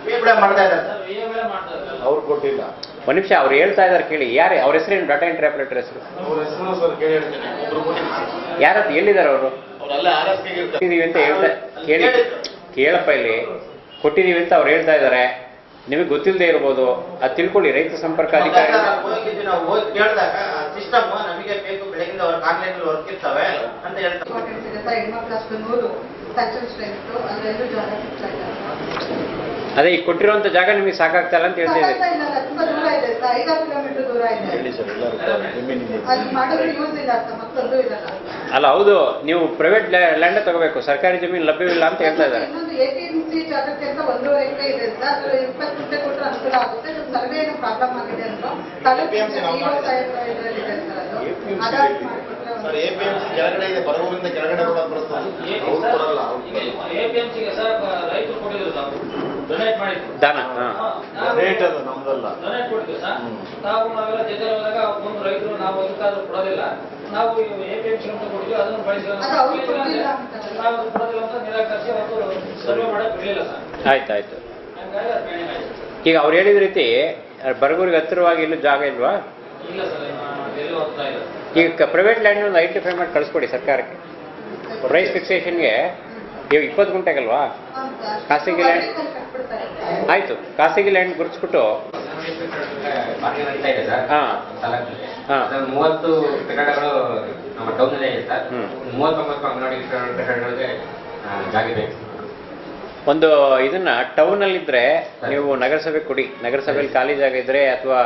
ಕೂಡ ಮಾಡ್ತಾ ಇದ್ದಾರೆ ಸರ್ ಅವ್ರು ಕೊಟ್ಟಿಲ್ಲ ಒಂದ್ ನಿಮಿಷ ಅವ್ರು ಹೇಳ್ತಾ ಇದಾರೆ ಕೇಳಿ ಯಾರೇ ಅವ್ರ ಹೆಸರೇನು ಡಾಟಾ ಎಂಟ್ರಿ ಆಪರೇಟರ್ ಹೆಸರು ಅವ್ರ ಹೆಸರು ಸರ್ ಕೇಳಿ ಹೇಳ್ತೀನಿ ಒಬ್ರು ಕೊಟ್ಟಿಲ್ಲ ಯಾರತ್ ಎಲ್ಲಿದ್ದಾರೆ ಅವರು ಅವ್ರಲ್ಲ ಆರ್ ಎಸ್ ಇರ್ತಾರೆ ಕೊಟ್ಟಿದೀವಿ ಅಂತ ಹೇಳ್ತಾ ಕೇಳಿ ಕೇಳಪ್ಪ ಇಲ್ಲಿ ಕೊಟ್ಟಿದೀವಿ ಅಂತ ಅವ್ರು ಹೇಳ್ತಾ ಇದ್ದಾರೆ ನಿಮಗೆ ಗೊತ್ತಿಲ್ಲದೆ ಇರ್ಬೋದು ಅದು ತಿಳ್ಕೊಳ್ಳಿ ರೈತ ಸಂಪರ್ಕ ಅಧಿಕಾರಿ ಹೋಗಿದ್ವಿ ನಾವು ಹೋಗಿ ಕೇಳಿದಾಗ ಸಿಸ್ಟಮ್ ನಮಗೆ ಬೇಕು ಬೆಳಗಿಂದ ಅವ್ರಿಗೆ ಆನ್ಲೈನ್ ವರ್ಕ್ ಇರ್ತವೆ ಅಂತ ಹೇಳ್ತಾರೆ ಇಂಪಾರ್ಟೆನ್ಸ್ ಇದೆ ಸರ್ ಹೆಣ್ಮಕ್ಳು ಅಷ್ಟು ನೂರು ಸೆಕ್ಷನ್ ಸ್ಟ್ರೆಂತ್ ಅಲ್ಲೆಲ್ಲೂ ಜಾಗ ಸಿಗ್ತಾ ಇಲ್ಲ ಅದೇ ಈಗ ಕೊಟ್ಟಿರುವಂತ ಜಾಗ ನಿಮಗೆ ಸಾಕಾಗ್ತಾ ಇಲ್ಲ ಅಂತ ಹೇಳ್ತಾ ಇದ್ದೀವಿ ಸಾಕಾಗ್ತಾ ಇಲ್ಲ ಸರ್, ತುಂಬಾ ದೂರ ಇದೆ ಸರ್ ಐದಾರು ಕಿಲೋಮೀಟರ್ ದೂರ ಇದೆ ಹೇಳಿ ಸರ್ ಎಲ್ಲರೂ ಜಮೀನ್ ಇದೆ ಅಲ್ಲಿ ಮಾಡಿದ್ರೆ ಯೂಸ್ ಇಲ್ಲ ಸರ್ ಮತ್ತೊಂದು ಇರಲ್ಲ ಅಲ್ಲ ಹೌದು ನೀವು ಪ್ರೈವೇಟ್ ಲ್ಯಾಂಡ್ ತಗೋಬೇಕು ಸರ್ಕಾರಿ ಜಮೀನು ಲಭ್ಯವಿಲ್ಲ ಅಂತ ಹೇಳ್ತಾ ಇದ್ದಾರೆ ಇನ್ನೊಂದು ಎ ಟಿ ಎಂ ಸಿ ಜಾಗಕ್ಕೆ ಅಂತ ಒಂದೂವರೆ ಎಕರೆ ಇದೆ ಸರ್ ಅದು ಇಪ್ಪತ್ತು ಮುಂಚೆ ಕೊಟ್ಟರೆ ಅನುಕೂಲ ಆಗುತ್ತೆ ಸರ್ವೆ ಏನು ಪ್ರಾಬ್ಲಮ್ ಆಗಿದೆ ಅಂತ ತಾಲೂಕು APMC ನಾವು ಇರೋ ಇದರಲ್ಲಿದೆ ಸರ್ ಅದು APMC ಅದಾಗಿ ಇದೆ. ಮಾಡ್ಕೊಟ್ರೆ sir A P M C ಕೆಳಗಡೆ ಇದೆ ಬರಗೂರಿಂದ ಕೆಳಗಡೆ ಕೂಡ ಬರ್ತದೆ ಅವ್ರು ಕೊಡಲ್ಲ ಅವ್ರು ಎಪಿಎಂಸಿಗೆ ಸರ್ ರೈತರು ಕೊಟ್ಟಿದ್ರು ನಾವು ಡೊನೇಟ್ ಮಾಡಿದ್ರು ದಾನ ಹಾ ರೇಟ್ ಅದು ನಮ್ದಲ್ಲ ಡೊನೇಟ್ ಕೊಟ್ಟಿದ್ರು ಸರ್ ನಾವು ನಾವೆಲ್ಲ ಜೊತೆ ಹೋದಾಗ ಮುಂದೆ ರೈತರು ನಾವು ಅದಕ್ಕಾದ್ರೂ ಕೊಡೋದಿಲ್ಲ ನಾವು ಎಪಿಎಂಸಿ ಅಂತ ಕೊಟ್ಟಿದ್ವಿ ಅದನ್ನು ಬಳಸಿ ಅದು ಅವ್ರು ಕೊಡ್ಲಿಲ್ಲ ಅಂತ. ನಾವು ಕೊಡೋದಿಲ್ಲ ಅಂತ ನಿರಾಕರಿಸಿ ಅವತ್ತು ಸರ್ವೆ ಮಾಡಕ್ ಬಿಡಲಿಲ್ಲ ಸರ್ ಆಯ್ತು ಆಯ್ತು ಹಂಗಾಗಿ ಅದು ಪೆಂಡಿಂಗ್ ಆಯ್ತು ಈಗ ಅವ್ರು ಹೇಳಿದ ರೀತಿ ಬರಗೂರಿಗೆ ಹತ್ತಿರವಾಗಿ ಎಲ್ಲೂ ಜಾಗ ಇಲ್ವಾ ಇಲ್ಲ ಸರ್ ಎಲ್ಲೂ ಹೋಗ್ತಾ ಇಲ್ಲ ಈಗ ಪ್ರೈವೇಟ್ ಲ್ಯಾಂಡ್ ಒಂದು ಐಡೆಂಟಿಫೈ ಮಾಡಿ ಕಳಿಸ್ಕೊಡಿ ಸರ್ಕಾರಕ್ಕೆ ಪ್ರೈಸ್ ಫಿಕ್ಸೇಷನ್ಗೆ ಈಗ ಇಪ್ಪತ್ತು ಗುಂಟೆಗಲ್ವಾ ಖಾಸಗಿ ಲ್ಯಾಂಡ್ ಆಯ್ತು ಖಾಸಗಿ ಲ್ಯಾಂಡ್ ಗುರುತಿಸ್ಬಿಟ್ಟು ಅಂತ ಇದೆ ಸರ್ ಹಾ ತಾಲೂಕಲ್ಲಿ. ಹಾ. ಅದ್ರಲ್ಲಿ ಮೂವತ್ತು ಕಟ್ಟಡಗಳು ನಮ್ಮ ಟೌನಲ್ಲೇ ಇದೆ ಸರ್ ಹ್ಮ್. ಮೂವತ್ತೊಂಬತ್ತು ಅಂಗನವಾಡಿ ಕಟ್ಟಡಗಳಿಗೆ ಆ, ಜಾಗ ಬೇಕು ಒಂದು ಇದನ್ನ ಟೌನ್ ಅಲ್ಲಿ ಇದ್ರೆ ನೀವು ನಗರಸಭೆ ಕೊಡಿ ನಗರಸಭೆಯಲ್ಲಿ ಖಾಲಿ ಜಾಗ ಇದ್ರೆ ಅಥವಾ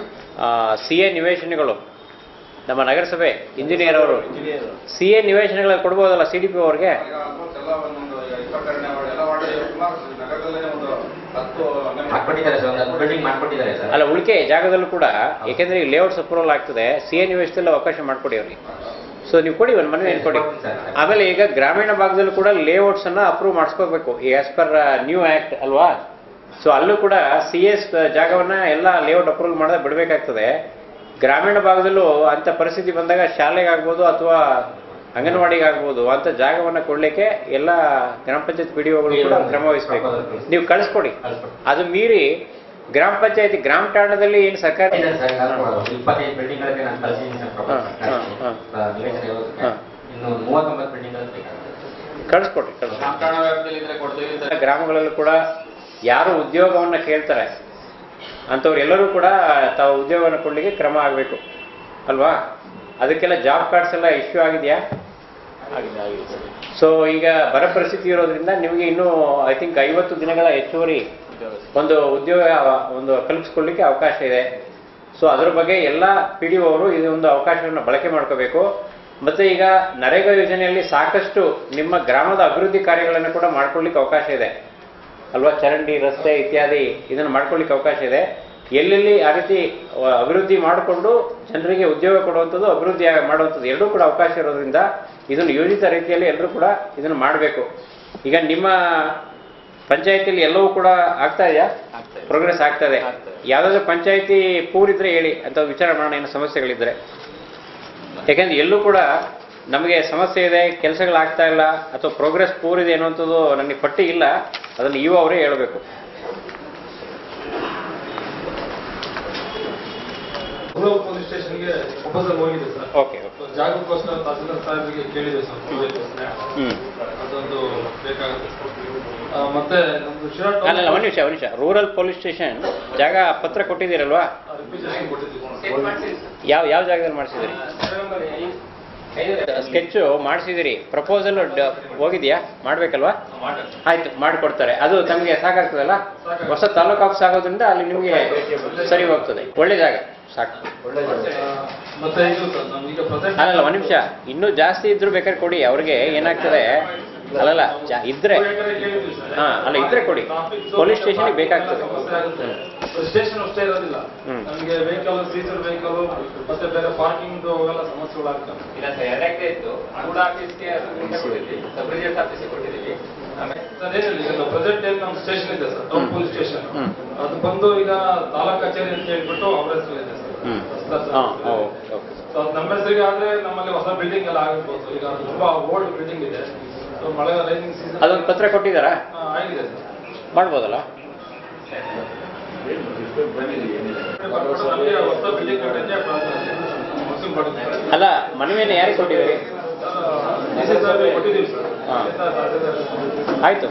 ಸಿ ಎ ನಿವೇಶನಗಳು ನಮ್ಮ ನಗರಸಭೆ ಇಂಜಿನಿಯರ್ ಅವರು ಸಿ ಎ ನಿವೇಶನಗಳಲ್ಲಿ ಕೊಡ್ಬೋದಲ್ಲ ಸಿ ಡಿ ಪಿ ಅವ್ರಿಗೆ ಈಗ almost ಎಲ್ಲ ಒಂದೊಂದು ಇಪ್ಪತ್ತೆರಡನೇ ವಾರ್ಡ್ ಎಲ್ಲ ವಾರ್ಡ್ ಸುಮಾರು ನಗರದಲ್ಲೇ ಒಂದು ಹತ್ತು ಅಂಗನವಾಡಿ ಮಾಡ್ಕೊಟ್ಟಿದ್ದಾರೆ ಸರ್ ಒಂದು ಬಿಲ್ಡಿಂಗ್ ಮಾಡ್ಕೊಟ್ಟಿದ್ದಾರೆ ಸರ್ ಅಲ್ಲ ಉಳಿಕೆ ಜಾಗದಲ್ಲೂ ಕೂಡ ಯಾಕೆಂದ್ರೆ ಈ ಲೇಔಟ್ಸ್ ಅಪ್ರೂವಲ್ ಆಗ್ತದೆ ಸಿ ಎ ನಿವೇಶನದಲ್ಲಿ ಅವಕಾಶ ಮಾಡಿಕೊಡಿ ಅವ್ರಿಗೆ ಸೊ ನೀವು ಕೊಡಿ ಒಂದು ಮನವಿ ಕೊಡಿ ಆಮೇಲೆ ಈಗ ಗ್ರಾಮೀಣ ಭಾಗದಲ್ಲೂ ಕೂಡ ಲೇಔಟ್ಸ್ ಅನ್ನ ಅಪ್ರೂವ್ ಮಾಡಿಸ್ಕೋಬೇಕು ಆಸ್ ಪರ್ ನ್ಯೂ ಆಕ್ಟ್ ಅಲ್ವಾ ಸೊ ಅಲ್ಲೂ ಕೂಡ ಸಿ ಎಸ್ ಜಾಗವನ್ನ ಎಲ್ಲ ಲೇಔಟ್ ಅಪ್ರೂವಲ್ ಮಾಡದೆ ಬಿಡಬೇಕಾಗ್ತದೆ ಗ್ರಾಮೀಣ ಭಾಗದಲ್ಲೂ ಅಂತ ಪರಿಸ್ಥಿತಿ ಬಂದಾಗ ಶಾಲೆಗಾಗ್ಬೋದು ಅಥವಾ ಅಂಗನವಾಡಿಗಾಗ್ಬೋದು ಅಂತ ಜಾಗವನ್ನ ಕೊಡ್ಲಿಕ್ಕೆ ಎಲ್ಲ ಗ್ರಾಮ ಪಂಚಾಯತ್ ಪಿ ಡಿ ಕೂಡ ಕ್ರಮ ವಹಿಸಬೇಕು ನೀವು ಕಳಿಸ್ಕೊಡಿ ಅದು ಮೀರಿ ಗ್ರಾಮ ಪಂಚಾಯತಿ ಗ್ರಾಮ ಠಾಣದಲ್ಲಿ ಏನು ಸರ್ಕಾರ ಇದೆ ಸರ್ ಒಂದು ಇಪ್ಪತ್ತೈದು ಬಿಲ್ಡಿಂಗ್ಗಳಿಗೆ ನಾನು ಕಳಿಸಿದ್ದೀನಿ ಸರ್ ಹಾ, proposal ಹಾ, ಹಾ. ಆ, ನಿವೇಶನ ಇರೋದಕ್ಕೆ. ಹಾ. ಇನ್ನು ಮೂವತ್ತೊಂಬತ್ತು ಬಿಲ್ಡಿಂಗ್ಗಳು ಬೇಕಾಗ್ತದೆ ಕಳಿಸ್ಕೊಡಿ ಕಳಿಸ್ಕೊಡಿ ನಾಮಕರಣ ವ್ಯಾಪ್ತಿಯಲ್ಲಿ ಇದ್ರೆ ಕೊಡ್ತೀವಿ ಅಂತ ಗ್ರಾಮಗಳಲ್ಲೂ ಕೂಡ ಯಾರು ಉದ್ಯೋಗವನ್ನ ಕೇಳ್ತಾರೆ ಅಂಥವ್ರು ಎಲ್ಲರೂ ಕೂಡ ತಾವು ಉದ್ಯೋಗವನ್ನು ಕೊಡ್ಲಿಕ್ಕೆ ಕ್ರಮ ಆಗಬೇಕು ಅಲ್ವಾ ಅದಕ್ಕೆಲ್ಲ ಜಾಬ್ ಕಾರ್ಡ್ಸ್ ಎಲ್ಲ ಇಶ್ಯೂ ಆಗಿದೆಯಾ ಆಗಿದೆ ಆಗಿದೆ ಸರ್ ಸೊ ಈಗ ಬರ ಪರಿಸ್ಥಿತಿ ಇರೋದ್ರಿಂದ ನಿಮಗೆ ಇನ್ನೂ ಐ ಥಿಂಕ್ ಐವತ್ತು ದಿನಗಳ ಹೆಚ್ಚುವರಿ ಒಂದು ಉದ್ಯೋಗ ಒಂದು ಕಲ್ಪಿಸ್ಕೊಳ್ಳಿಕ್ಕೆ ಅವಕಾಶ ಇದೆ ಸೊ ಅದ್ರ ಬಗ್ಗೆ ಎಲ್ಲ ಪಿ ಡಿ ಅವರು ಇದೊಂದು ಅವಕಾಶವನ್ನು ಬಳಕೆ ಮಾಡ್ಕೋಬೇಕು ಮತ್ತೆ ಈಗ ನರೇಗಾ ಯೋಜನೆಯಲ್ಲಿ ಸಾಕಷ್ಟು ನಿಮ್ಮ ಗ್ರಾಮದ ಅಭಿವೃದ್ಧಿ ಕಾರ್ಯಗಳನ್ನು ಕೂಡ ಮಾಡ್ಕೊಳ್ಳಿಕ್ಕೆ ಅವಕಾಶ ಇದೆ ಅಲ್ವಾ ಚರಂಡಿ ರಸ್ತೆ ಇತ್ಯಾದಿ ಇದನ್ನು ಮಾಡ್ಕೊಳ್ಳಿಕ್ಕೆ ಅವಕಾಶ ಇದೆ ಎಲ್ಲೆಲ್ಲಿ ಆ ರೀತಿ ಅಹ್, ಅಭಿವೃದ್ಧಿ ಮಾಡಿಕೊಂಡು ಜನರಿಗೆ ಉದ್ಯೋಗ ಕೊಡುವಂಥದ್ದು ಅಭಿವೃದ್ಧಿ ಆಗ- ಮಾಡುವಂಥದ್ದು ಎರಡೂ ಕೂಡ ಅವಕಾಶ ಇರೋದ್ರಿಂದ ಇದನ್ನು ಯೋಜಿತ ರೀತಿಯಲ್ಲಿ ಎಲ್ಲರೂ ಕೂಡ ಇದನ್ನು ಮಾಡಬೇಕು ಈಗ ನಿಮ್ಮ ಪಂಚಾಯತಿಯಲ್ಲಿ ಎಲ್ಲವೂ ಕೂಡ ಆಗ್ತಾ ಇದೆಯಾ ಪ್ರೋಗ್ರೆಸ್ ಆಗ್ತಾ ಇದೆ ಯಾವುದಾದ್ರೂ ಪಂಚಾಯತಿ ಪೂರಿದ್ರೆ ಹೇಳಿ ಅಂತ ವಿಚಾರ ಮಾಡೋಣ ಏನು ಸಮಸ್ಯೆಗಳಿದ್ರೆ ಯಾಕಂದ್ರೆ ಎಲ್ಲೂ ಕೂಡ ನಮಗೆ ಸಮಸ್ಯೆ ಇದೆ ಕೆಲಸಗಳಾಗ್ತಾ ಇಲ್ಲ ಅಥವಾ ಪ್ರೋಗ್ರೆಸ್ ಪೂರ್ ಇದೆ ಅನ್ನುವಂಥದ್ದು ನನಗೆ ಪಟ್ಟಿ ಇಲ್ಲ ಅದನ್ನು ಇವು ಅವರೇ ಹೇಳಬೇಕು ರೂರಲ್ ಪೊಲೀಸ್ ಸ್ಟೇಷನ್ಗೆ ಪ್ರಪೋಸಲ್ ಹೋಗಿದೆ ಸರ್ ಓಕೆ ಜಾಗಕ್ಕೋಸ್ಕರ ತಹಸೀಲ್ದಾರ್ ಸಾಹೇಬರಿಗೆ ಕೇಳಿದೆ ಸರ್ ಹೋಗ್ಬೇಕೋಸ್ಕರ. ಹ್ಮ್ ಅದೊಂದು ಬೇಕಾಗುತ್ತೆ ಆ, ಮತ್ತೆ ನಮ್ದು ಶಿರಾ ಟೌನ್ ಅಲ್ಲಲ್ಲ ಒಂದು ನಿಮಿಷ ಒಂದು ನಿಮಿಷ ರೂರಲ್ ಪೊಲೀಸ್ ಸ್ಟೇಷನ್ ಜಾಗ ಪತ್ರ ಕೊಟ್ಟಿದ್ದೀರಲ್ವಾ ರಿಕ್ವೆಸಿಷನ್ ಕೊಟ್ಟಿದ್ದೀವಿ ಯಾವ ಯಾವ ಜಾಗದಲ್ಲಿ ಮಾಡಿಸಿದಿರಿ ಸ್ಕೆಚ್ ಮಾಡಿಸಿದಿರಿ ಪ್ರಪೋಸಲ್ ಹೋಗಿದ್ಯಾ ಮಾಡ್ಬೇಕಲ್ವಾ ಆಯ್ತು ಮಾಡಿಕೊಡ್ತಾರೆ ಅದು ತಮಗೆ ಸಾಕಾಗ್ತದಲ್ಲ ಹೊಸ ತಾಲೂಕು ಆಫೀಸ್ ಆಗೋದ್ರಿಂದ ಅಲ್ಲಿ ನಿಮಗೆ ಸರಿ ಹೋಗ್ತದೆ ಒಳ್ಳೆ ಜಾಗ ಸಾಕು ಮತ್ತೆ ಇದು ಸರ್ ನಮ್ಗೀಗ ಪ್ರೆಸೆಂಟ್ ಅಲ್ಲಲ್ಲ ಒಂದು ನಿಮಿಷ ಇನ್ನೂ ಜಾಸ್ತಿ ಇದ್ರು ಬೇಕಾದ್ರೆ ಕೊಡಿ ಅವ್ರಿಗೆ ಏನಾಗ್ತದೆ ಅಲ್ಲಲ್ಲ ಜಾ- ಇದ್ರೆ ಹಾ ಅಲ್ಲ ಇದ್ರೆ ಕೊಡಿ ಪೊಲೀಸ್ ಸ್ಟೇಷನ್ಗೆ ಬೇಕಾಗ್ತದೆ ಸ್ಟೇಷನ್ ಅಷ್ಟೇ ಇರೋದಿಲ್ಲ ಹ್ಮ್. ನಮಗೆ ವೆಹಿಕಲ್ ಸೀಸರ್ ವೆಹಿಕಲ್ ಮತ್ತೆ ಬೇರೆ ಪಾರ್ಕಿಂಗ್ ಅವೆಲ್ಲ ಸಮಸ್ಯೆಗಳಾಗ್ತವೆ ಇಲ್ಲ ಸರ್ ಎರಡು ಎಕರೆ ಇತ್ತು ಕೂಡ ಆಫೀಸ್ಗೆ ಕೊಟ್ಟಿದ್ವಿ ಸಬ್ ರಿಜಿಸ್ಟರ್ ಆಫೀಸ್ಗೆ ಕೊಟ್ಟಿದ್ದೀವಿ ಆಮೇಲೆ ಸರ್ ಏನಿಲ್ಲ ಈಗ ಪ್ರೆಸೆಂಟ್ ಏನ್ ನಮ್ಮ ಸ್ಟೇಷನ್ ಇದೆ ಸರ್ ಟೌನ್ ಪೊಲೀಸ್ ಸ್ಟೇಷನ್ ಹ್ಮ್. ಅದು ಬಂದು ಈಗ ತಾಲೂಕ್ ಕಚೇರಿ ಅಂತ ಹೇಳ್ಬಿಟ್ಟು ಅವ್ರ ಹೆಸರು ಇದೆ ಸರ್ ಹ್ಮ್ ಹೊಸ್ದಾಗಿ ಹಾಂ ಸರ್. ಓಕೆ ಓಕೆ ಸೊ ಅದು ನಮ್ಮ ಹೆಸರಿಗೆ ಆದ್ರೆ ನಮ್ಮಲ್ಲಿ ಹೊಸ ಬಿಲ್ಡಿಂಗ್ ಎಲ್ಲ ಆಗಿರ್ಬೋದು ಈಗ ಅದು ತುಂಬಾ ಓಲ್ಡ್ ಬಿಲ್ಡಿಂಗ್ ಇದೆ ಸೊ ಮಳೆ ರೈನಿಂಗ್ ಸೀಸನ್ ಅದೊಂದು ಪತ್ರ ಕೊಟ್ಟಿದ್ದಾರಾ ಆಗಿದೆ ಸರ್ ಮಾಡ್ಬೋದಲ್ಲ ನಮಗೆ ಹೊಸ ಬಿಲ್ಡಿಂಗ್ ಕಟ್ಟಕ್ಕೆ ಮುಸ್ಲಿಂ ಪಡುತ್ತೆ ಅಲ್ಲ ಮನವಿಯನ್ನು ಯಾರಿಗೆ ಕೊಟ್ಟಿದ್ದೀರಿ ಕೊಟ್ಟಿದ್ದೀವಿ ಸರ್ ಹಾಂ ಆಯಿತು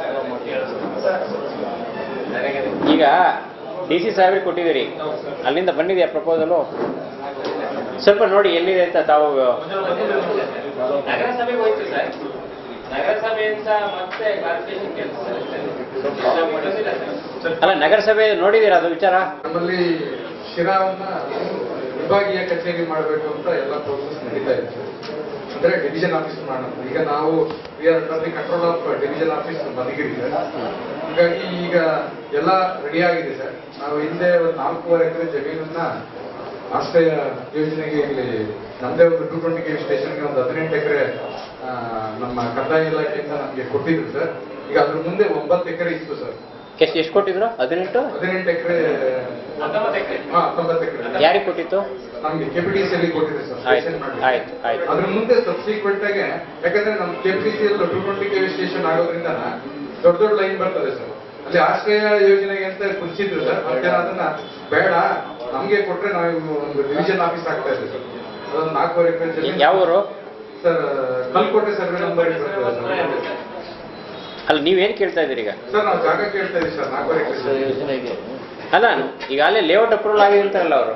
ಈಗ ಡಿ ಸಿ ಸಾಹೇಬ್ರಿಗೆ ಕೊಟ್ಟಿದ್ದೀರಿ ಅಲ್ಲಿಂದ ಬಂದಿದೆಯಾ ಪ್ರಪೋಸಲು ಸ್ವಲ್ಪ ನೋಡಿ ಎಲ್ಲಿದೆ ಅಂತ ತಾವು ನಗರಸಭೆಗೆ ಹೋಯ್ತು ಸರ್ ನಗರಸಭೆಯಿಂದ ಮತ್ತೆ ಕಾರ್ಪೊರೇಷನ್ ಕೆಲಸ ಅಲ್ಲ ನಗರಸಭೆ ನೋಡಿದ್ದೀರಾ ಅದು ವಿಚಾರ ನಮ್ಮಲ್ಲಿ ಶಿರಾವನ್ನ ವಿಭಾಗೀಯ ಕಚೇರಿ ಮಾಡಬೇಕು ಅಂತ ಎಲ್ಲ ಪ್ರೋಸೆಸ್ ನಡೀತಾ ಇದೆ ಸರ್. ಅಂದ್ರೆ ಡಿವಿಷನ್ ಆಫೀಸ್ ಮಾಡೋಣ ಈಗ ನಾವು we are under the control of division office Madhugiri sir ಹಾಗಾಗಿ ಈಗ ಎಲ್ಲ ರೆಡಿ ಆಗಿದೆ ಸರ್ ನಾವು ಹಿಂದೆ ಒಂದು ನಾಲ್ಕೂವರೆ ಎಕರೆ ಜಮೀನನ್ನ ಆಶ್ರಯ ಯೋಜನೆಗೆ ಇಲ್ಲಿ ನಮ್ಮದೇ ಒಂದು ಟೂ ಟ್ವೆಂಟಿ ಕೆ ಸ್ಟೇಷನ್ಗೆ ಒಂದು ಹದಿನೆಂಟು ಎಕರೆ ನಮ್ಮ ಕಂದಾಯ ಇಲಾಖೆಯಿಂದ ನಮಗೆ ಕೊಟ್ಟಿದ್ರು ಸರ್ ಈಗ ಅದ್ರ ಮುಂದೆ ಒಂಬತ್ತು ಎಕರೆ ಇತ್ತು ಸರ್ ಎಷ್ಟು ಎಷ್ಟು ಕೊಟ್ಟಿದ್ರು ಹದಿನೆಂಟು ಹದಿನೆಂಟು ಎಕರೆ ಹಾ ಹತ್ತೊಂಬತ್ತು ಎಕರೆ ಯಾರಿಗೆ ಕೊಟ್ಟಿತ್ತು ನಮ್ಗೆ ಕೆಪಿಟಿಸಿ ಅಲ್ಲಿ ಕೊಟ್ಟಿದೆ ಸರ್ ಆಯ್ತು ಸ್ಟೇಷನ್ ಮಾಡಿ ಆಯ್ತು ಆಯ್ತು ಅದ್ರ ಮುಂದೆ ಸಬ್ಸಿಕ್ವೆಂಟ್ ಆಗಿ ಯಾಕಂದ್ರೆ ನಮ್ ಕೆಪಿಟಿಸಿ ಅಲ್ಲಿ ಟೂ ಟ್ವೆಂಟಿ ಕೆ ಸ್ಟೇಷನ್ ಆಗೋದ್ರಿಂದ ದೊಡ್ಡ ದೊಡ್ಡ ಲೈನ್ ಬರ್ತದೆ ಸರ್ ಅಲ್ಲಿ ಆಶ್ರಯ ಯೋಜನೆಗೆ ಅಂತ ಕುದಿಸಿದ್ರು ಸರ್ ಮತ್ತೆ ಅದನ್ನ ಬೇಡ ನಮ್ಗೆ ಕೊಟ್ರೆ ನಾವು ಒಂದು ಡಿವಿಷನ್ ಆಫೀಸ್ ಆಗ್ತಾ ಇದೆ ಸರ್ ಅದೊಂದು ನಾಲ್ಕೂವರೆ ಎಕರೆ ಜಮೀನು ಯಾವ ಊರು ಸರ್ ಕಲ್ಕೋಟೆ ಸರ್ವೆ ನಂಬರ್ ಬರ್ತದೆ ಸರ್ ಅಲ್ಲ ನೀವೇನು ಕೇಳ್ತಾ ಇದ್ದೀರಿ ಈಗ ಸರ್ ನಾವು ಜಾಗ ಕೇಳ್ತಾ ಇದೀವಿ ಸರ್ ನಾಲ್ಕೂವರೆ ಎಕರೆ ಯೋಜನೆಗೆ ಅಲ್ಲ ಈಗ ಅಲ್ಲೇ ಲೇಔಟ್ ಅಪ್ರೂವಲ್ ಆಗಿದೆ ಅಂತಾರಲ್ಲ ಅವರು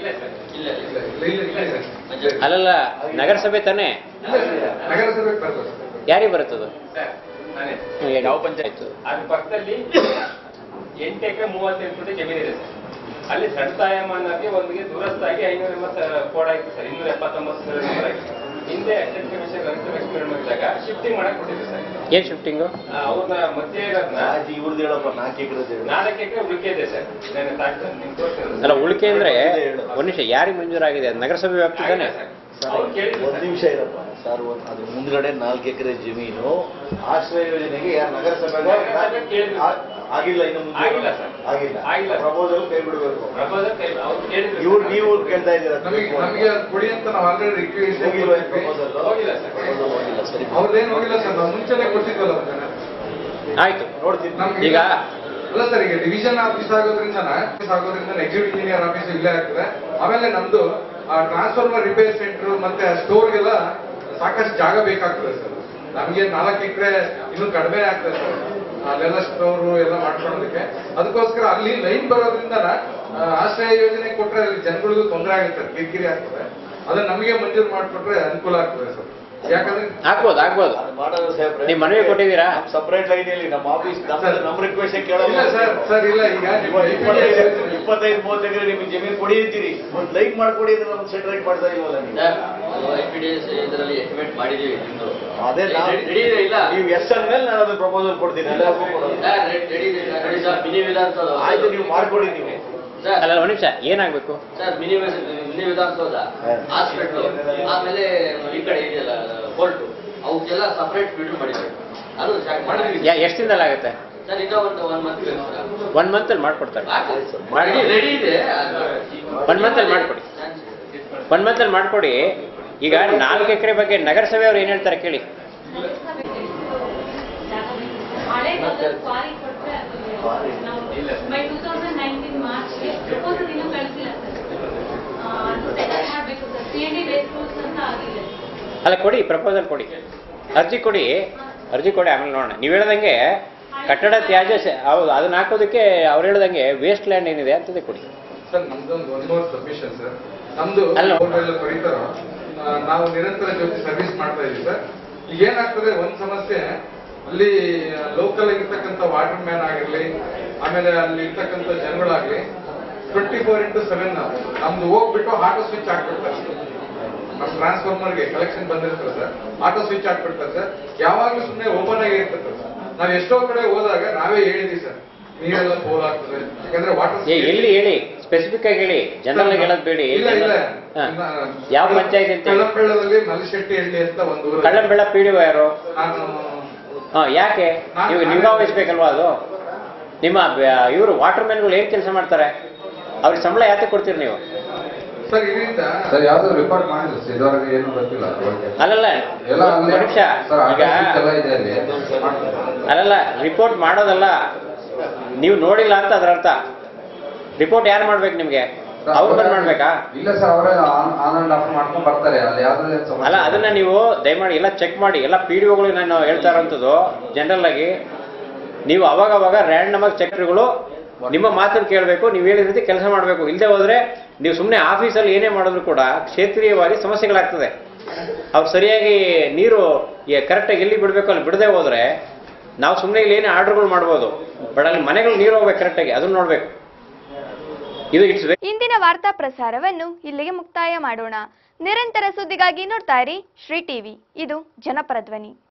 ಅಲ್ಲಲ್ಲ ನಗರಸಭೆ ತಾನೇ ನಗರಸಭೆ ಬರ್ತದೆ ಯಾರಿಗೆ ಬರುತ್ತದು ಸರ್ ನಾನೇ ಹ್ಮ್, ಹೇಳಿ. ಯಾವ ಪಂಚಾಯತ್ ಅದ್ರ ಪಕ್ಕದಲ್ಲಿ ಎಂಟು ಎಕರೆ ಮೂವತ್ತೆಂಟು ಫುಟ್ ಜಮೀನಿದೆ ಸರ್ ಅಲ್ಲಿ ಸಣ್ಣ ತಾಯಮ್ಮನಿಗೆ ಒಂದಿಗೆ ದೂರಸ್ಥಾಗಿ ಐನೂರ ಎಂಬತ್ತು ಕೋಡ್ ಆಯ್ತು ಸರ್ ಇನ್ನೂರ ಎಪ್ಪತ್ತೊಂಬತ್ತು ಸಾವಿರ ನಂಬರ್ ಆಯ್ತು ಹಿಂದೆ ಅಸಿಸ್ಟೆಂಟ್ ಕಮಿಷನರ್ ಲಕ್ಷ್ಮೀ ಮೇಡಮ್ ಇದ್ದಾಗ ಶಿಫ್ಟಿಂಗ್ ಮಾಡಕ್ ಕೊಟ್ಟಿದ್ದೆ ಸರ್ ಏನು ಶಿಫ್ಟಿಂಗು ಅವ್ರನ್ನ ಮಧ್ಯೆ ಇರೋದ್ನ ಇವ್ರದ್ದು ಹೇಳಪ್ಪ ನಾಲ್ಕು ಎಕರೆ ನಾಲ್ಕು ಎಕರೆ ಉಳಿಕೆ ಇದೆ ಸರ್ ನಾನು ಸಾಕು ಸರ್ ನಿಮ್ಗೆ ತೋರಿಸ್ತೀನಿ ಅಲ್ಲ ಉಳಿಕೆ ಅಂದ್ರೆ ಒಂದು ನಿಮಿಷ ಯಾರಿಗೆ ಮಂಜೂರಾಗಿದೆ ಅದು ನಗರಸಭೆ ವ್ಯಾಪ್ತಿ ತಾನೆ ಒಂದ್ ನಿಮಿಷ ಇರಪ್ಪ ಸರ್ ಒಂದ್ ಅದ್ರ ಮುಂದ್ಗಡೆ ನಾಲ್ಕು ಎಕರೆ ಜಮೀನು ಆಶ್ರಯ ಯೋಜನೆಗೆ ಯಾರು ನಗರಸಭೆಗೆ ಆ- ಆಗಿಲ್ಲ ಇನ್ನು ಮುಂದೆ ಆಗಿಲ್ಲ ಸರ್. ಆಗಿಲ್ಲ ಆಗಿಲ್ಲ. ಪ್ರಪೋಸಲ್ ಕೈ ಬಿಡಬೇಕು ಪ್ರಪೋಸಲ್ ಕೈ ಅವ್ರು ಕೇಳಿದ್ರು ಇವ್ರು ನೀವು ಕೇಳ್ತಾ ಇದ್ದೀರಾ ನಮಗೆ ನಮಗೆ ಅದು ಕೊಡಿ ಅಂತ ನಾವು ಆಲ್ರೆಡಿ ರಿಕ್ವೆಸ್ಟ್ ಹೋಗಿಲ್ವಾ ಪ್ರಪೋಸಲ್ ಹೋಗಿಲ್ಲ ಸರ್ ಹೋಗಿಲ್ಲ ಸರಿ ಅವ್ರದ್ದೇನು ಹೋಗಿಲ್ಲ ಸರ್ ನಾವು ಮುಂಚೆನೆ ಕೊಟ್ಟಿದ್ವಲ್ಲ ಅದನ್ನ. ಆಯ್ತು ನೋಡ್ತೀನಿ ನಮ್ಗೆ ಈಗ ಅಲ್ಲ ಸರ್ ಈಗ ಡಿವಿಷನ್ ಆಫೀಸ್ ಆಗೋದ್ರಿಂದ ಆಫೀಸ್ ಆಗೋದ್ರಿಂದ ಎಕ್ಸಿಕ್ಯೂಟಿವ್ ಇಂಜಿನಿಯರ್ ಆಫೀಸ್ ಇಲ್ಲೇ ಆಗ್ತದೆ ಆಮೇಲೆ ನಮ್ದು ಟ್ರಾನ್ಸ್ಫಾರ್ಮರ್ ರಿಪೇರ್ ಸೆಂಟರ್ ಮತ್ತೆ ಸ್ಟೋರ್ಗೆಲ್ಲ ಸಾಕಷ್ಟು ಜಾಗ ಬೇಕಾಗ್ತದೆ ಸರ್ ನಮ್ಗೆ ನಾಲ್ಕು ಎಕರೆ ಇನ್ನೂ ಕಡಿಮೆ ಆಗ್ತದೆ ಸರ್ ಅಲ್ಲೆಲ್ಲ ಸ್ಟೋರ್ ಎಲ್ಲ ಮಾಡ್ಕೊಳ್ಳೋದಕ್ಕೆ ಅದಕ್ಕೋಸ್ಕರ ಅಲ್ಲಿ ಲೈನ್ ಬರೋದ್ರಿಂದ ಆ, ಆಶ್ರಯ ಯೋಜನೆ ಕೊಟ್ರೆ ಅಲ್ಲಿ ಜನಗಳಿಗೂ ತೊಂದರೆ ಆಗುತ್ತೆ ಕಿರಿಕಿರಿ ಆಗ್ತದೆ ಅದನ್ನ ನಮಗೆ ಮಂಜೂರು ಮಾಡಿಕೊಟ್ರೆ ಅನುಕೂಲ ಆಗ್ತದೆ ಸರ್ ಯಾಕಂದ್ರೆ ಆಗ್ಬೋದು ಆಗ್ಬೋದು ಮಾಡೋದು ಸಾಹೇಬ್ರೆ ನೀವು ಮನವಿ ಕೊಟ್ಟಿದ್ದೀರಾ ಸಪರೇಟ್ ಲೈನ್ ಇಲ್ಲಿ ನಮ್ಮ ಆಫೀಸ್ ನಮ್ಮ ರಿಕ್ವೆಸ್ಟ್ ಇಲ್ಲ ಸರ್ ಸರ್ ಇಲ್ಲ ಈಗ ನಿಮ್ಮ ಇಪ್ಪತ್ತೈದು ಇಪ್ಪತ್ತೈದು ಮೂವತ್ತು ಎಕರೆ ನಿಮ್ಗೆ ಜಮೀನು ಕೊಡಿ ಅಂತೀರಿ ಒಂದು ಲೈನ್ ಮಾಡ್ಕೊಡಿ ಅಂದ್ರೆ ನಮ್ಗೆ ಸೆಟ್ರೇಟ್ ಮಾಡ್ತಾ ಇಲ್ವಲ್ಲ ನೀವು ಇದರಲ್ಲಿ ಎಸ್ಟಿಮೇಟ್ ಮಾಡಿದೀವಿ ನಿಮ್ದು ಅದೇ ನಾವು- ರೆಡಿ ಇದೆ ಇಲ್ಲ ನೀವು ಎಸ್ ಅಂದ್ಮೇಲೆ ನಾನು ಅದನ್ನ ಪ್ರಪೋಸಲ್ ಕೊಡ್ತೀನಿ ಎಲ್ಲರಿಗೂ ಕೊಡೋದು. ರೆಡಿ ಇದೆ ರೆಡಿ ಸರ್ ಮಿನಿ ವಿಧಾನಸೌಧ ಆಯ್ತು ನೀವು ಮಾಡ್ಕೊಡಿ ನೀವು ಸರ್ ಅಲ್ಲ ಒಂದು ನಿಮಿಷ ಏನಾಗಬೇಕು sir mini mini Vidhana Soudha hospital ಆಮೇಲೆ ಈ ಕಡೆ ಇದೆಯಲ್ಲ ಕೋರ್ಟು ಅವಕ್ಕೆಲ್ಲ ಸಪರೇಟ್ ಫಿಲ್ಟರ್ ಮಾಡಿದ್ದಾರೆ ಅದು ಮಾಡಿದ್ವಿ ಎಷ್ಟು ದಿನದಲ್ಲಿ ಆಗುತ್ತೆ ಸರ್ ಈಗ ಒಂದು ಒನ್ ಮಂತ್ ಬೇಕು ಸರ್ ಒನ್ ಮಂತಲ್ಲಿ ಮಾಡ್ಕೊಡ್ತಾರೆ ಮಾಡಿ ರೆಡಿ ರೆಡಿ ಇದೆ ಒನ್ ಮಂತಲ್ಲಿ ಮಾಡ್ಕೊಡಿ ಒನ್ ಮಂತಲ್ಲಿ ಮಾಡ್ಕೊಡಿ ಈಗ ನಾಲ್ಕು ಎಕರೆ ಬಗ್ಗೆ ನಗರಸಭೆ ಅವ್ರು ಏನು ಹೇಳ್ತಾರೆ ಕೇಳಿ ಹಳೆ ಮೊದಲು ಕ್ವಾರಿ ಕೊಟ್ರೆ ಅದು ನಾವು ಬೈ ಟೂ ತೌಸಂಡ್ ನೈನ್ಟೀನ್ ಮಾರ್ಚ್ಗೆ ಪ್ರಪೋಸಲ್ ಇನ್ನೂ ಕಳಿಸಿಲ್ಲ ಸರ್ ಅದು ಸೆಟಲ್ ಮಾಡಬೇಕು sir C N D base rules ಅಂತ ಆಗಿದೆ ಅಲ್ಲ ಕೊಡಿ ಪ್ರಪೋಸಲ್ ಕೊಡಿ ಅರ್ಜಿ ಕೊಡಿ ಅರ್ಜಿ ಕೊಡಿ ಆಮೇಲೆ ನೋಡೋಣ ನೀವು ಹೇಳ್ದಂಗೆ ಕಟ್ಟಡ ತ್ಯಾಜ್ಯ ಸ- ಹೌದು ಅದನ್ನ ಹಾಕೋದಕ್ಕೆ ಅವ್ರು ಹೇಳ್ದಂಗೆ ವೇಸ್ಟ್ ಲ್ಯಾಂಡ್ ಏನಿದೆ ಅಂತದೇ ಕೊಡಿ ಸರ್ ನಮ್ದೊಂದು ಒನ್ ಮೋರ್ ಸಬ್ಮಿಷನ್ ಸರ್ ನಮ್ದು ಅಲ್ಲ. ಬೋರ್ವೆಲ್ ಕೊಡಿತಾರೋ ಆ, ನಾವು ನಿರಂತರ ಜೊತೆ ಸರ್ವಿಸ್ ಮಾಡ್ತಾ ಇದೀವಿ ಸರ್ ಈಗ ಏನಾಗ್ತದೆ ಒಂದ್ ಸಮಸ್ಯೆ ಅಲ್ಲಿ ಲೋಕಲ್ ಇರ್ತಕ್ಕಂಥ ವಾಟರ್ ಮ್ಯಾನ್ ಆಗಿರ್ಲಿ ಆಮೇಲೆ ಅಲ್ಲಿ ಇರ್ತಕ್ಕಂಥ ಜನಗಳಾಗ್ಲಿ ಟ್ವೆಂಟಿ ಫೋರ್ ಇಂಟು ಸೆವೆನ್ ನಮ್ದು ಹೋಗ್ಬಿಟ್ಟು ಆಟೋ ಸ್ವಿಚ್ ಹಾಕ್ಬಿಡ್ತಾರೆ ನಮ್ಮ ಟ್ರಾನ್ಸ್ಫಾರ್ಮರ್ಗೆ ಕಲೆಕ್ಷನ್ ಬಂದಿರ್ತದೆ ಸರ್ ಆಟೋ ಸ್ವಿಚ್ ಹಾಕ್ಬಿಡ್ತಾರೆ ಸರ್ ಯಾವಾಗ್ಲೂ ಸುಮ್ಮನೆ ಓಪನ್ ಆಗಿ ಇರ್ತದೆ ಸರ್ ನಾವ್ ಎಷ್ಟೋ ಕಡೆ ಹೋದಾಗ ನಾವೇ ಹೇಳಿದೀವಿ ಸರ್ ನೀರೆಲ್ಲ ಪೋಲ್ ಆಗ್ತದೆ ಯಾಕಂದ್ರೆ ವಾಟರ್ ಏ ಎಲ್ಲಿ ಹೇಳಿ ಸ್ಪೆಸಿಫಿಕ್ ಆಗಿ ಹೇಳಿ ಜನರಲ್ ಆಗಿ ಹೇಳೋದು ಬೇಡಿ ಇಲ್ಲ ಇಲ್ಲ ಹಾ. ಯಾವ ಪಂಚಾಯತ್ ಅಂತ ಹೇಳಿ ಕಳ್ಳಂಬೆಳ್ಳದಲ್ಲಿ ಮಲ್ಲಿಶೆಟ್ಟಿ ಹಳ್ಳಿ ಅಂತ ಒಂದು ಊರು ಕಳ್ಳಂಬೆಳ ಪಿ ಡಿ ಯಾರು ನಾನು ಹಾ ಯಾಕೆ ನೀವು ನಿಗಾ ವಹಿಸ್ಬೇಕಲ್ವಾ ಅದು ನಿಮ್ಮ ಇವರು ವಾಟರ್ ಮ್ಯಾನ್ಗಳು ಏನ್ ಕೆಲಸ ಮಾಡ್ತಾರೆ ಅವ್ರಿಗೆ ಸಂಬಳ ಯಾಕೆ ಕೊಡ್ತೀರಿ ನೀವು ಸರ್ ಇದರಿಂದ ಸರ್ ಯಾವ್ದು ರಿಪೋರ್ಟ್ ಮಾಡಿಲ್ಲ ಸರ್ ಇದುವರೆಗೆ ಏನು ಗೊತ್ತಿಲ್ಲ ಅದ್ರ ಬಗ್ಗೆ ಅಲ್ಲಲ್ಲ ಎಲ್ಲ ಒಂದು ಅಲ್ಲೇ ನಿಮಿಷ ಸರ್ ಈಗ ಆಟೋ ಸ್ವಿಚ್ ಎಲ್ಲ ಇದೆ ಅಲ್ಲಿ ಅಲ್ಲಲ್ಲ ರಿಪೋರ್ಟ್ ಮಾಡೋದಲ್ಲ ನೀವು ನೋಡಿಲ್ಲ ಅಂತ ಅದರ ಅರ್ಥ ರಿಪೋರ್ಟ್ ಯಾರು ಮಾಡ್ಬೇಕು ನಿಮಗೆ ಅವ್ರು ಬಂದ್ ಮಾಡ್ಬೇಕಾ ಇಲ್ಲ ಸರ್ ಅವರೇ ಆನ್ ಅಂಡ್ ಆಫ್ ಮಾಡ್ಕೊಂಡ್ ಬರ್ತಾರೆ ಅಲ್ಲಿ ಯಾವ್ದೇ ಸಮಸ್ಯೆ ಅಲ್ಲ ಅದನ್ನ ನೀವು ದಯಮಾಡಿ ಎಲ್ಲ ಚೆಕ್ ಮಾಡಿ ಎಲ್ಲ ಪಿ ಡಿ ಒಗಳು ನಾನು ಹೇಳ್ತಾ ಇರೋಂಥದ್ದು ಜನರಲ್ ಆಗಿ ನೀವು ಅವಾಗ ಅವಾಗ ರ್ಯಾಂಡಮ್ ಆಗಿ ಚೆಕ್ಗಳು ನಿಮ್ಮ ಮಾತನ್ನು ಕೇಳಬೇಕು ನೀವು ಹೇಳಿದ ರೀತಿ ಕೆಲಸ ಮಾಡಬೇಕು ಇಲ್ಲದೆ ಹೋದ್ರೆ ನೀವು ಸುಮ್ಮನೆ ಆಫೀಸಲ್ಲಿ ಏನೇ ಮಾಡಿದ್ರು ಕೂಡ ಕ್ಷೇತ್ರೀಯವಾಗಿ ಸಮಸ್ಯೆಗಳಾಗ್ತದೆ ಅವ್ರು ಸರಿಯಾಗಿ ನೀರು ಕರೆಕ್ಟಾಗಿ ಎಲ್ಲಿ ಬಿಡಬೇಕು ಅಲ್ಲಿ ಬಿಡದೆ ಹೋದ್ರೆ ನಾವು ಸುಮ್ಮನೆ ಇಲ್ಲಿ ಏನೇ ಆರ್ಡರ್ಗಳು ಮಾಡ್ಬೋದು ಬಟ್ ಅಲ್ಲಿ ಮನೆಗಳು ನೀರು ಹೋಗ್ಬೇಕು ಕರೆಕ್ಟಾಗಿ ಅದನ್ನ ನೋಡ್ಬೇಕು ಇದು ಇಟ್ಸ್ ಇಂದಿನ ವಾರ್ತಾ ಪ್ರಸಾರವನ್ನು ಇಲ್ಲಿಗೆ ಮುಕ್ತಾಯ ಮಾಡೋಣ ನಿರಂತರ ಸುದ್ದಿಗಾಗಿ ನೋಡ್ತಾ ಇರಿ ಶ್ರೀ ಟಿವಿ ಇದು ಜನಪರ ಧ್ವನಿ